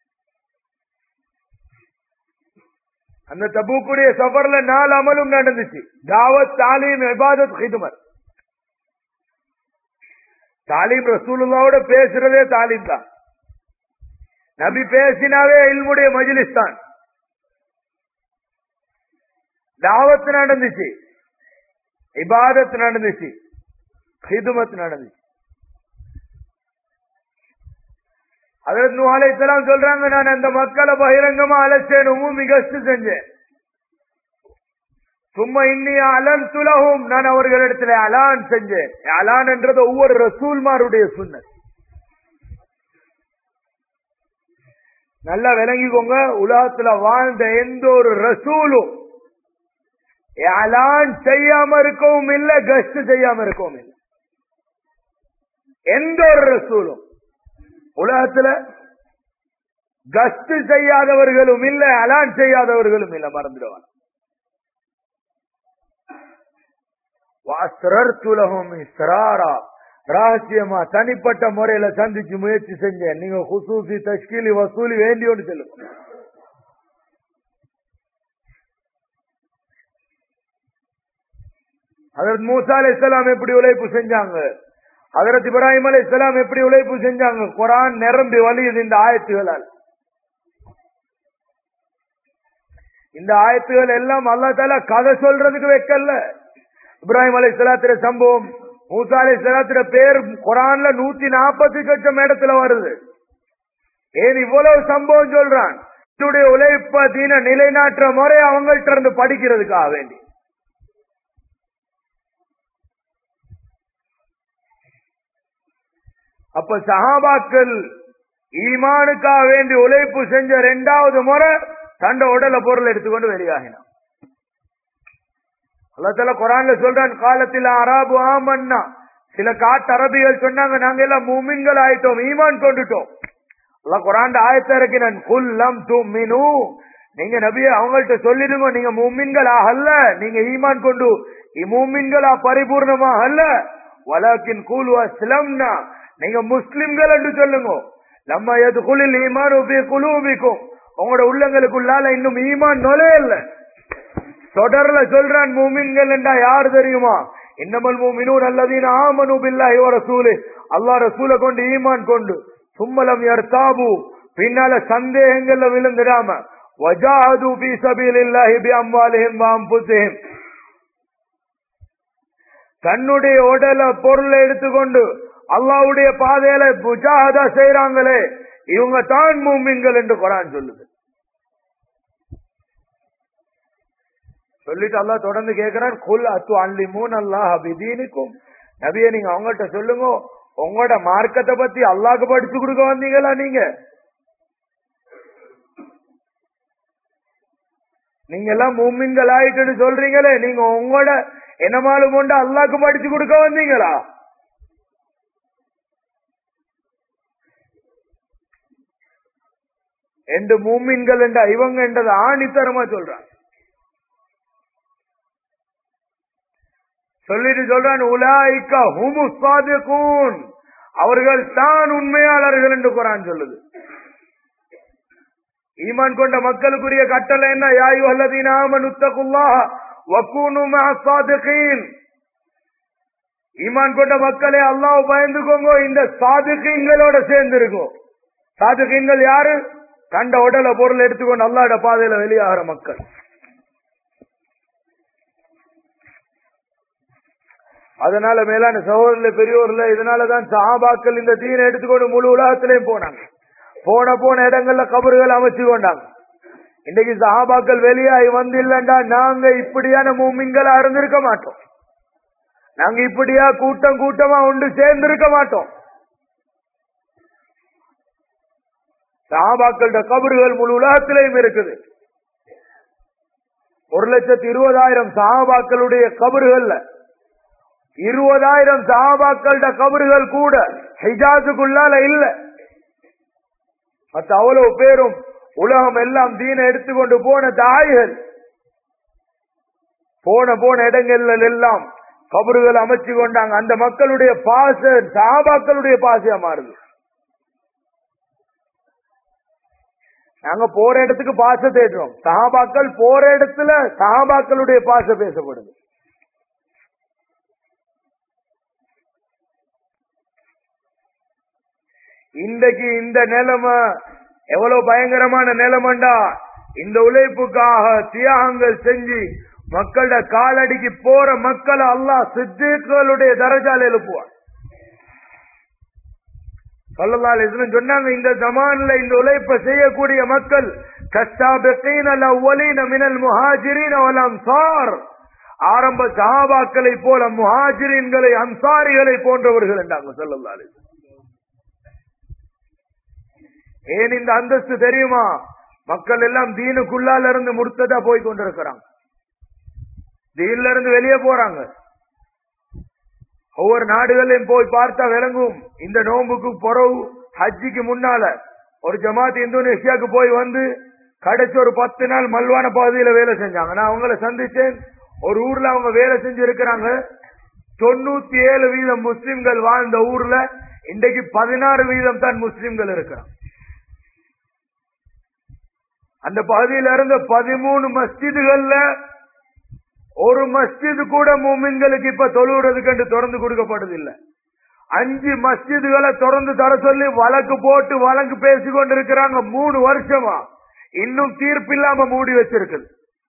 அந்த தபூக்குடைய சஃபர்ல நாலு அமலும் நடந்துச்சு தாவத் தாலீம் இபாதத் ஹிதுமத் தாலீம் ரசூலுல்லாவோட பேசுறதே தாலீம் தான் நபி பேசினாவே இல்முடைய மஜ்லிஸ் தான் தாவத் நடந்துச்சு இபாதத் நடந்துச்சு ஹிதுமத் நடந்துச்சு அதற்கு நூலைத்தெல்லாம் சொல்றாங்க நான் அந்த மக்களை பகிரங்கமா அழைச்சேன் உமி கஸ்ட் செஞ்சேன் சும்மா இன்னி அலன் துலகும் நான் அவர்களிடத்துல அலான் செஞ்சேன் அலான் என்றது ஒவ்வொரு ரசூல்மாருடைய சுண்ணத் நல்லா விளங்கிக்கோங்க உலகத்துல வாழ்ந்த எந்த ஒரு ரசூலும் அலான் செய்யாம இருக்கவும் இல்ல கஸ்ட் செய்யாம இருக்கவும் இல்லை எந்த ஒரு ரசூலும் உலகத்துல கஸ்ட் செய்யாதவர்களும் இல்ல அலான் செய்யாதவர்களும் இல்ல மறந்துடுவாங்க வாஸ்ரர்த்துலகும் இஸ்ராரா ரகசியமா தனிப்பட்ட முறையில சந்திச்சு முயற்சி செஞ்சேன் நீங்க குசூசி தஷ்கீலி வசூலி வேண்டியோன்னு சொல்லுங்க அதற்கு மூசா அலை எப்படி உழைப்பு செஞ்சாங்க அதரத் இப்ராஹிம் அலை எப்படி உழைப்பு செஞ்சாங்க குரான் நிரம்பி வலியுது இந்த ஆயத்துகளால் இந்த ஆயத்துகள் எல்லாம் அல்லா தால கதை சொல்றதுக்கு வைக்கல இப்ராஹிம் அலை சலாத்திர சம்பவம் மூசா அலை சலாத்திர பேர் குரான்ல நூத்தி நாற்பத்தி லட்சம் இடத்துல வருது ஏன் இவ்வளவு சம்பவம் சொல்றான் என்னுடைய உழைப்ப தீன நிலைநாட்டுற முறை அவங்கள்ட்ட இருந்து படிக்கிறதுக்காக வேண்டி அப்ப சஹாபாக்கள் ஈமானுக்காக வேண்டி உழைப்பு செஞ்ச ரெண்டாவது முறை தண்ட உடல பொருள் எடுத்துக்கொண்டு வெளியாகினான் அல்லத்துல குரான்ல சொல்றான் காலத்தில் அராபு ஆமன்னா சில காட்டு அரபிகள் சொன்னாங்க நாங்க எல்லாம் மூமின்கள் ஆயிட்டோம் ஈமான் கொண்டுட்டோம் அல்ல குரான் ஆயத்த இறக்கினான் குல்லம் தும்மினு நீங்க நபிய அவங்கள்ட்ட சொல்லிடுங்க நீங்க மூமின்கள் ஆகல்ல நீங்க ஈமான் கொண்டு மூமின்களா பரிபூர்ணமா அல்ல வலாக்கின் கூலு அஸ்லம்னா நீங்க முஸ்லிம்கள் என்று சொல்லுங்க நம்ம எது குளில் ஈமான் உபி குழுவிக்கும் உங்களோட உள்ளங்களுக்குள்ளால இன்னும் ஈமான் நுழையல தொடர்ல சொல்றான் மூமின்கள் என்றா யார் தெரியுமா இன்னமல் மூமினூன் அல்லதீன ஆமனு பில்லாஹி வ ரசூலு அல்லாஹ் ரசூலை கொண்டு ஈமான் கொண்டு சும்மலம் யர்தாபு பின்னால சந்தேகங்கள்ல விழுந்துடாம வஜாஹது பி சபீலில்லாஹி பி அம்வாலிஹிம் வ அன்ஃபுஸிஹிம் தன்னுடைய உடல பொருளை எடுத்துக்கொண்டு அல்லாவுடைய பாதையில முஜாஹதா செய்யறாங்களே இவங்க தான் மூமின்கள் என்று குரான் சொல்லுது சொல்லிட்டு அல்லா தொடர்ந்து கேட்கிறான் குல் அத்து அன்லி மூன் அல்லாஹ் அபிதீனுக்கும் நபிய நீங்க அவங்கள்ட்ட சொல்லுங்க உங்களோட மார்க்கத்தை பத்தி அல்லாஹ்க்கு படிச்சு கொடுக்க வந்தீங்களா நீங்க நீங்க எல்லாம் மூமின்கள் ஆயிட்டுன்னு சொல்றீங்களே நீங்க உங்களோட என்னமாலும் கொண்டு அல்லாக்கு படிச்சு கொடுக்க வந்தீங்களா என்று மூமின்கள் என்ற இவங்க என்றது ஆணித்தரமா சொல்றாங்க சொல்லிட்டு சொல்றான் உலாய்க்கா ஹுமு சாதிகூன் அவர்கள் தான் உண்மையாளர்கள் என்று குரான் சொல்லுது ஈமான் கொண்ட மக்களுக்குரிய கட்டளை என்ன யாயு அல்லதீனாமனுத்தகுல்லா வக்கூனு சாதிகீன் ஈமான் கொண்ட மக்களே அல்லாஹ் பயந்துக்கோங்க இந்த சாதுகீன்களோட சேர்ந்து இருக்கும் சாதுகீன்கள் யாரு கண்ட உடல பொருள் எடுத்துக்கொண்டு அல்லாட பாதையில வெளியாகிற மக்கள் அதனால மேலான சகோதரர்ல பெரியோர்ல இதனாலதான் சஹாபாக்கள் இந்த தீனை எடுத்துக்கொண்டு முழு உலகத்திலையும் போனாங்க போன போன இடங்கள்ல கபறுகள் அமைச்சு கொண்டாங்க இன்னைக்கு சஹாபாக்கள் வெளியாகி வந்து இல்லண்டா நாங்க இப்படியான மூமின்களா இருந்திருக்க மாட்டோம் நாங்க இப்படியா கூட்டம் கூட்டமா ஒன்று சேர்ந்திருக்க மாட்டோம் சஹாபாக்களோட கபறுகள் முழு உலகத்திலையும் இருக்குது ஒரு லட்சத்தி இருபதாயிரம் சஹாபாக்களுடைய கபறுகள்ல இருபதாயிரம் சஹாபாக்களோட கபறுகள் கூட ஹிஜாஸுக்குள்ளால இல்ல மத்த அவ்வளவு பேரும் உலகம் எல்லாம் தீன எடுத்துக்கொண்டு போன தாய்கள் போன போன இடங்கள்ல எல்லாம் கபறுகள் அமைச்சு கொண்டாங்க அந்த மக்களுடைய பாச சஹாபாக்களுடைய பாசையா மாறுது நாங்க போற இடத்துக்கு பாச தேடுறோம் சஹாபாக்கள் போற இடத்துல சஹாபாக்களுடைய பாச பேசப்படுது இன்றைக்கு இந்த நிலைமை எவ்வளவு பயங்கரமான நிலைமண்டா இந்த உழைப்புக்காக தியாகங்கள் செஞ்சு மக்களோட காலடிக்கு போற மக்களை அல்லாஹ் சித்திகளுடைய தரஜால எழுப்புவார் சொல்லலாம் சொன்னாங்க இந்த ஜமான்ல இந்த உழைப்பை செய்யக்கூடிய மக்கள் மினல் முஹாஜிரின் அன்சார் ஆரம்ப சஹாபாக்களை போல முஹாஜிரின்களை அன்சாரிகளை போன்றவர்கள் என்றாங்க சொல்லலாம் ஏன் இந்த அந்தஸ்து தெரியுமா மக்கள் எல்லாம் தீனுக்குள்ளால இருந்து முர்த்ததா போய் கொண்டிருக்கிறாங்க தீன்ல இருந்து வெளியே போறாங்க ஒவ்வொரு நாடுகளையும் போய் பார்த்தா விளங்கும் இந்த நோம்புக்கு பொறவு ஹஜ்ஜிக்கு முன்னால ஒரு ஜமாத் இந்தோனேஷியாவுக்கு போய் வந்து கடைசி ஒரு பத்து நாள் மல்வான பகுதியில வேலை செஞ்சாங்க நான் அவங்கள சந்திச்சேன் ஒரு ஊர்ல அவங்க வேலை செஞ்சு இருக்கிறாங்க தொண்ணூத்தி ஏழு வீதம் முஸ்லிம்கள் வாழ்ந்த ஊர்ல இன்றைக்கு பதினாறு வீதம் தான் முஸ்லிம்கள் இருக்கிறாங்க அந்த பகுதியில இருந்த பதிமூணு மஸ்ஜிதுகள்ல ஒரு மஸ்ஜிது கூட மூமின்களுக்கு இப்ப தொழுகிறதுக்கு என்று திறந்து கொடுக்கப்படுது இல்ல அஞ்சு மஸ்ஜிதுகளை திறந்து தர சொல்லி வழக்கு போட்டு வழக்கு பேசி கொண்டிருக்கிறாங்க மூணு வருஷமா இன்னும் தீர்ப்பு இல்லாம மூடி வச்சிருக்குது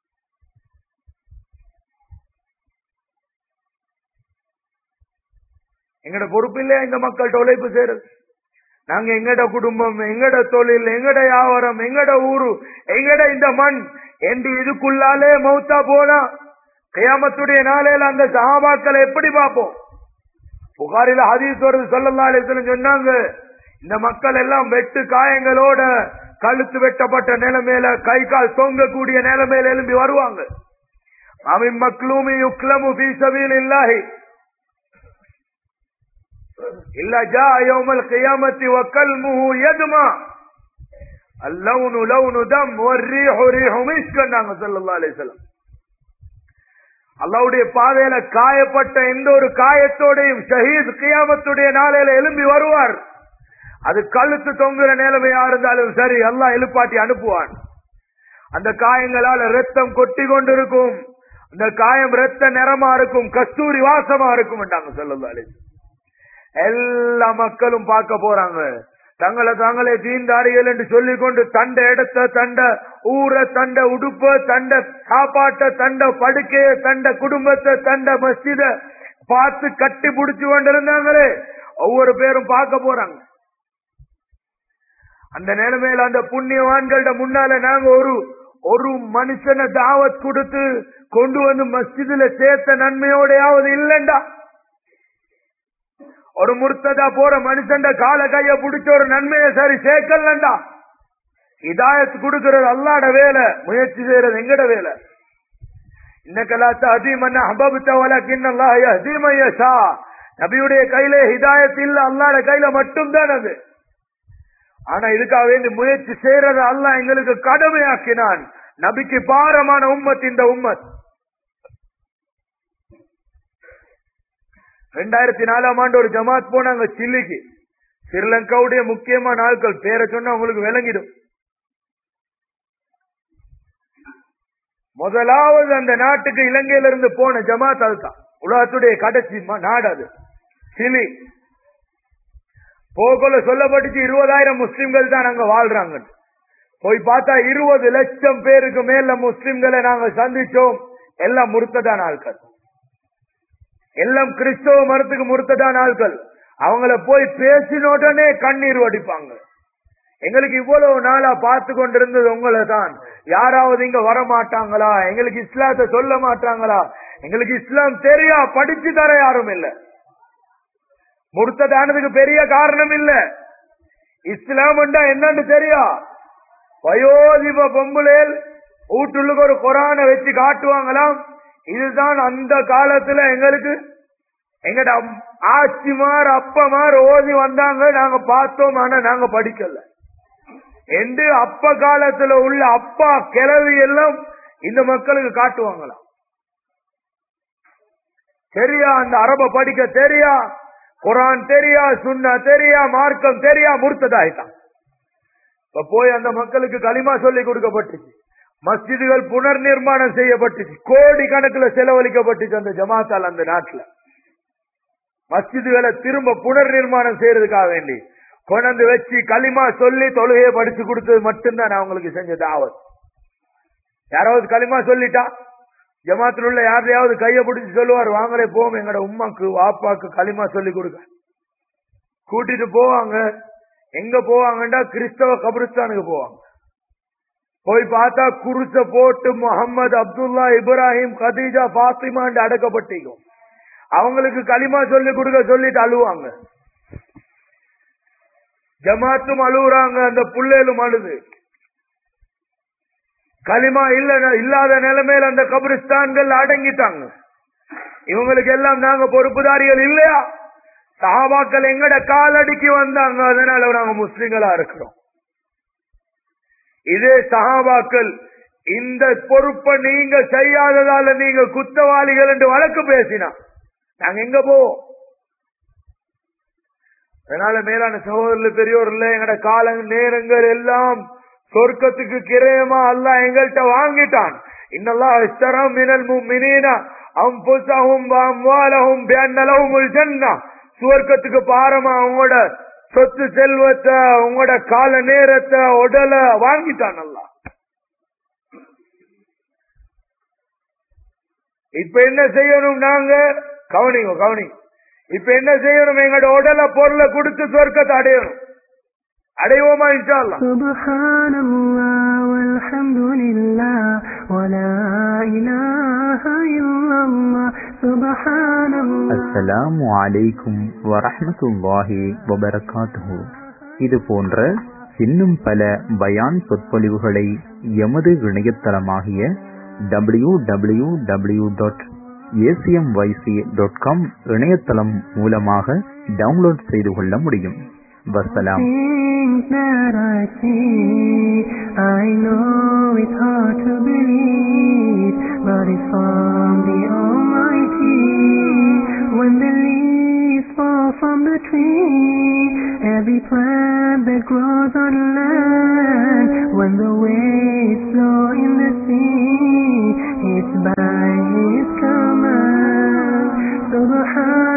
எங்கட பொறுப்பு இல்லையா இந்த மக்கள்கிட்ட உழைப்பு செய்யறது நாங்க எங்கட குடும்பம் எங்கட தொழில் எங்கட வியாபாரம் எங்கட ஊரு எங்கட இந்த மண் என்று இதுக்குள்ளாலே மௌத்தா போனா கியாமத்துடைய நாளையில அந்த சஹாபாக்களை எப்படி பார்ப்போம் புகாரில ஹதீஸ் வருது சொல்லலாம் சொன்னாங்க இந்த மக்கள் எல்லாம் வெட்டு காயங்களோட கழுத்து வெட்டப்பட்ட நிலைமையில கை கால் தொங்கக்கூடிய நிலைமையில எழும்பி வருவாங்க அமின் மக்ளூமி யுக்லமு பி சபீல் இல்லாஹி إلا جاء يوم القيامة وكلمه يدمى اللون لون دم والريح ريح مسك صلى الله عليه وسلم அல்லாவுடைய பாதையில காயப்பட்ட எந்த ஒரு காயத்தோடையும் ஷஹீத் கியாமத்துடைய நாளையில எழும்பி வருவார் அது கழுத்து தொங்குற நிலைமையா இருந்தாலும் சரி எல்லாம் எழுப்பாட்டி அனுப்புவான் அந்த காயங்களால ரத்தம் கொட்டி கொண்டிருக்கும் அந்த காயம் ரத்த நிறமா இருக்கும் கஸ்தூரி வாசமா இருக்கும் சொல்லுங்க எல்லா மக்களும் பார்க்க போறாங்க தங்களை தாங்களே தீண்டாரிகள் என்று சொல்லிக் கொண்டு தண்ட இடத்த தண்ட ஊரை தண்ட உடுப்ப தண்ட சாப்பாட்ட தண்ட படுக்கைய தண்ட குடும்பத்தை தண்ட மஸ்ஜித பார்த்து கட்டி புடிச்சு கொண்டிருந்தாங்களே ஒவ்வொரு பேரும் பார்க்க போறாங்க அந்த நிலைமையில அந்த புண்ணியவான்கள்ட முன்னால நாங்க ஒரு ஒரு மனுஷனை தாவத் கொடுத்து கொண்டு வந்து மஸ்ஜிதுல சேர்த்த நன்மையோடையாவது இல்லைண்டா ஒரு முர்த்ததா போற மனுஷன் கால கைய புடிச்ச ஒரு நன்மையை சரி சேர்க்கலண்டா இதாயத்து கொடுக்கிறது அல்லாட வேலை முயற்சி செய்யறது எங்கட வேலை இன்னக்கலா தஹதீமன் அஹபப்த வலக்கின் அல்லாஹ் யஹ்தி மன் யஷா நபியுடைய கையில ஹிதாயத் இல்ல அல்லாஹ்ட கையில மட்டும்தான் அது ஆனா இதுக்காக வேண்டி முயற்சி செய்யறது அல்லாஹ் எங்களுக்கு கடமையாக்கினான் நபிக்கு பாரமான உம்மத் இந்த உம்மத் ரெண்டாயிரத்தி நாலாம் ஆண்டு ஒரு ஜமாத் போனாங்க சில்லிக்கு ஸ்ரீலங்காவுடைய முக்கியமான ஆட்கள் பேரை சொன்னா உங்களுக்கு விளங்கிடும் முதலாவது அந்த நாட்டுக்கு இலங்கையில இருந்து போன ஜமாத் அதுதான் உலகத்துடைய கடைசி ம- நாடு அது சிலி போகல சொல்லப்பட்டுச்சு இருபதாயிரம் முஸ்லிம்கள் தான் அங்க வாழ்றாங்க போய் பார்த்தா இருபது லட்சம் பேருக்கு மேல முஸ்லிம்களை நாங்க சந்திச்சோம் எல்லாம் முறுத்ததான ஆட்கள் எல்லாம் கிறிஸ்தவ மரத்துக்கு முறுத்ததான ஆட்கள் அவங்கள போய் பேசின உடனே கண்ணீர் வடிப்பாங்க எங்களுக்கு இவ்வளவு நாளா பார்த்து கொண்டிருந்தது உங்களை தான் யாராவது இங்க வர மாட்டாங்களா எங்களுக்கு இஸ்லாத்தை சொல்ல மாட்டாங்களா எங்களுக்கு இஸ்லாம் தெரியா படிச்சு தர யாரும் இல்ல முடுத்ததானதுக்கு பெரிய காரணம் இல்ல இஸ்லாம் என்னன்னு தெரியா வயோதிப பொம்புலேல் வீட்டுள்ளுக்கு ஒரு குரானை வச்சு காட்டுவாங்களாம் இதுதான் அந்த காலத்துல எங்களுக்கு எங்கட அம்- ஆச்சிமார் அப்பமார் ஓதி வந்தாங்க நாங்க பார்த்தோம் ஆனா நாங்க படிக்கல என்று அப்ப காலத்துல உள்ள அப்பா கிளவி எல்லாம் இந்த மக்களுக்கு காட்டுவாங்களாம் தெரியா அந்த அரப படிக்க தெரியா குரான் தெரியா சுன்னா தெரியா மார்க்கம் தெரியா முர்த்ததாயிட்டான் இப்ப போய் அந்த மக்களுக்கு களிமா சொல்லி கொடுக்கப்பட்டுச்சு மஸ்ஜிதுகள் புனர் நிர்மாணம் செய்யப்பட்டுச்சு கோடி கணக்குல செலவழிக்கப்பட்டுச்சு அந்த ஜமாத்தால் அந்த நாட்டுல மஸ்ஜிதுகளை திரும்ப புனர் நிர்மாணம் செய்யறதுக்காக வேண்டி கொண்டாந்து வச்சு களிமா சொல்லி தொழுகையை படிச்சு கொடுத்தது மட்டும்தான் நான் உங்களுக்கு செஞ்ச தாவத் யாராவது களிமா சொல்லிட்டா ஜமாத்தில் உள்ள யாரையாவது கையை பிடிச்சு சொல்லுவார் வாங்களே போவோம் எங்கட உம்மாக்கு வாப்பாக்கு களிமா சொல்லி கொடுக்க கூட்டிட்டு போவாங்க எங்க போவாங்கண்டா கிறிஸ்தவ கபிரிஸ்தானுக்கு போவாங்க போய் பார்த்தா குருச போட்டு முகமது அப்துல்லா இப்ராஹிம் கதீஜா பாத்திமாண்டு அடக்கப்பட்டிக்கும் அவங்களுக்கு களிமா சொல்லி கொடுக்க சொல்லிட்டு அழுவாங்க ஜமாத்தும் அழுகுறாங்க அந்த புள்ளேலும் அழுது களிமா இல்ல இல்லாத நிலைமையில அந்த கபிரிஸ்தான்கள் அடங்கிட்டாங்க இவங்களுக்கு எல்லாம் நாங்க பொறுப்புதாரிகள் இல்லையா சஹாபாக்கள் எங்கட காலடிக்கு வந்தாங்க அதனால நாங்க முஸ்லிம்களா இருக்கிறோம் இதே சஹாபாக்கள் இந்த பொறுப்பை நீங்க செய்யாததால நீங்க குத்தவாளிகள் என்று வழக்கு பேசினா நாங்க எங்க போவோம் அதனால மேலான சகோதரர்கள் பெரியோர்ல எங்கட கால நேரங்கள் எல்லாம் சொர்க்கத்துக்கு கிரயமா அல்லாஹ் எங்கள்கிட்ட வாங்கிட்டான் இன்னல்லாஹ் இஸ்தரா மினல் முஃமினீன அன்புஸஹும் வ அம்வாலஹும் பிஅன்ன லஹுமுல் ஜன்னah சுவர்க்கத்துக்கு பாரமா உங்களோட சொத்து செல்வத்தை உங்களோட கால நேரத்தை உடலை வாங்கிட்டான் அல்லாஹ் இப்ப என்ன செய்யணும் நாங்க கவனிங்க கவனிங்க இப்ப என்ன செய்யணும் எங்களோட உடலை பொருளை கொடுத்து சொர்க்கத்தை அடையணும் அடைவோமா இன்ஷா அல்லாஹ் سبحان الله والحمد لله ولا إله إلا الله سبحان الله அஸ்ஸலாமு அலைக்கும் வரஹ்மத்துல்லாஹி வபரகாத்துஹு இது போன்ற இன்னும் பல பயான் சொற்பொழிவுகளை எமது இணையதளமாகிய W W W dot ACMYC dot com இணையதளம் மூலமாக டவுன்லோட் செய்து கொள்ள முடியும் வசலாம் Things that I see, I know it's hard to believe, but it's from the Almighty. When the leaves fall from the tree, every plant that grows on land, when the waves flow in the sea, it's by His command. Subhan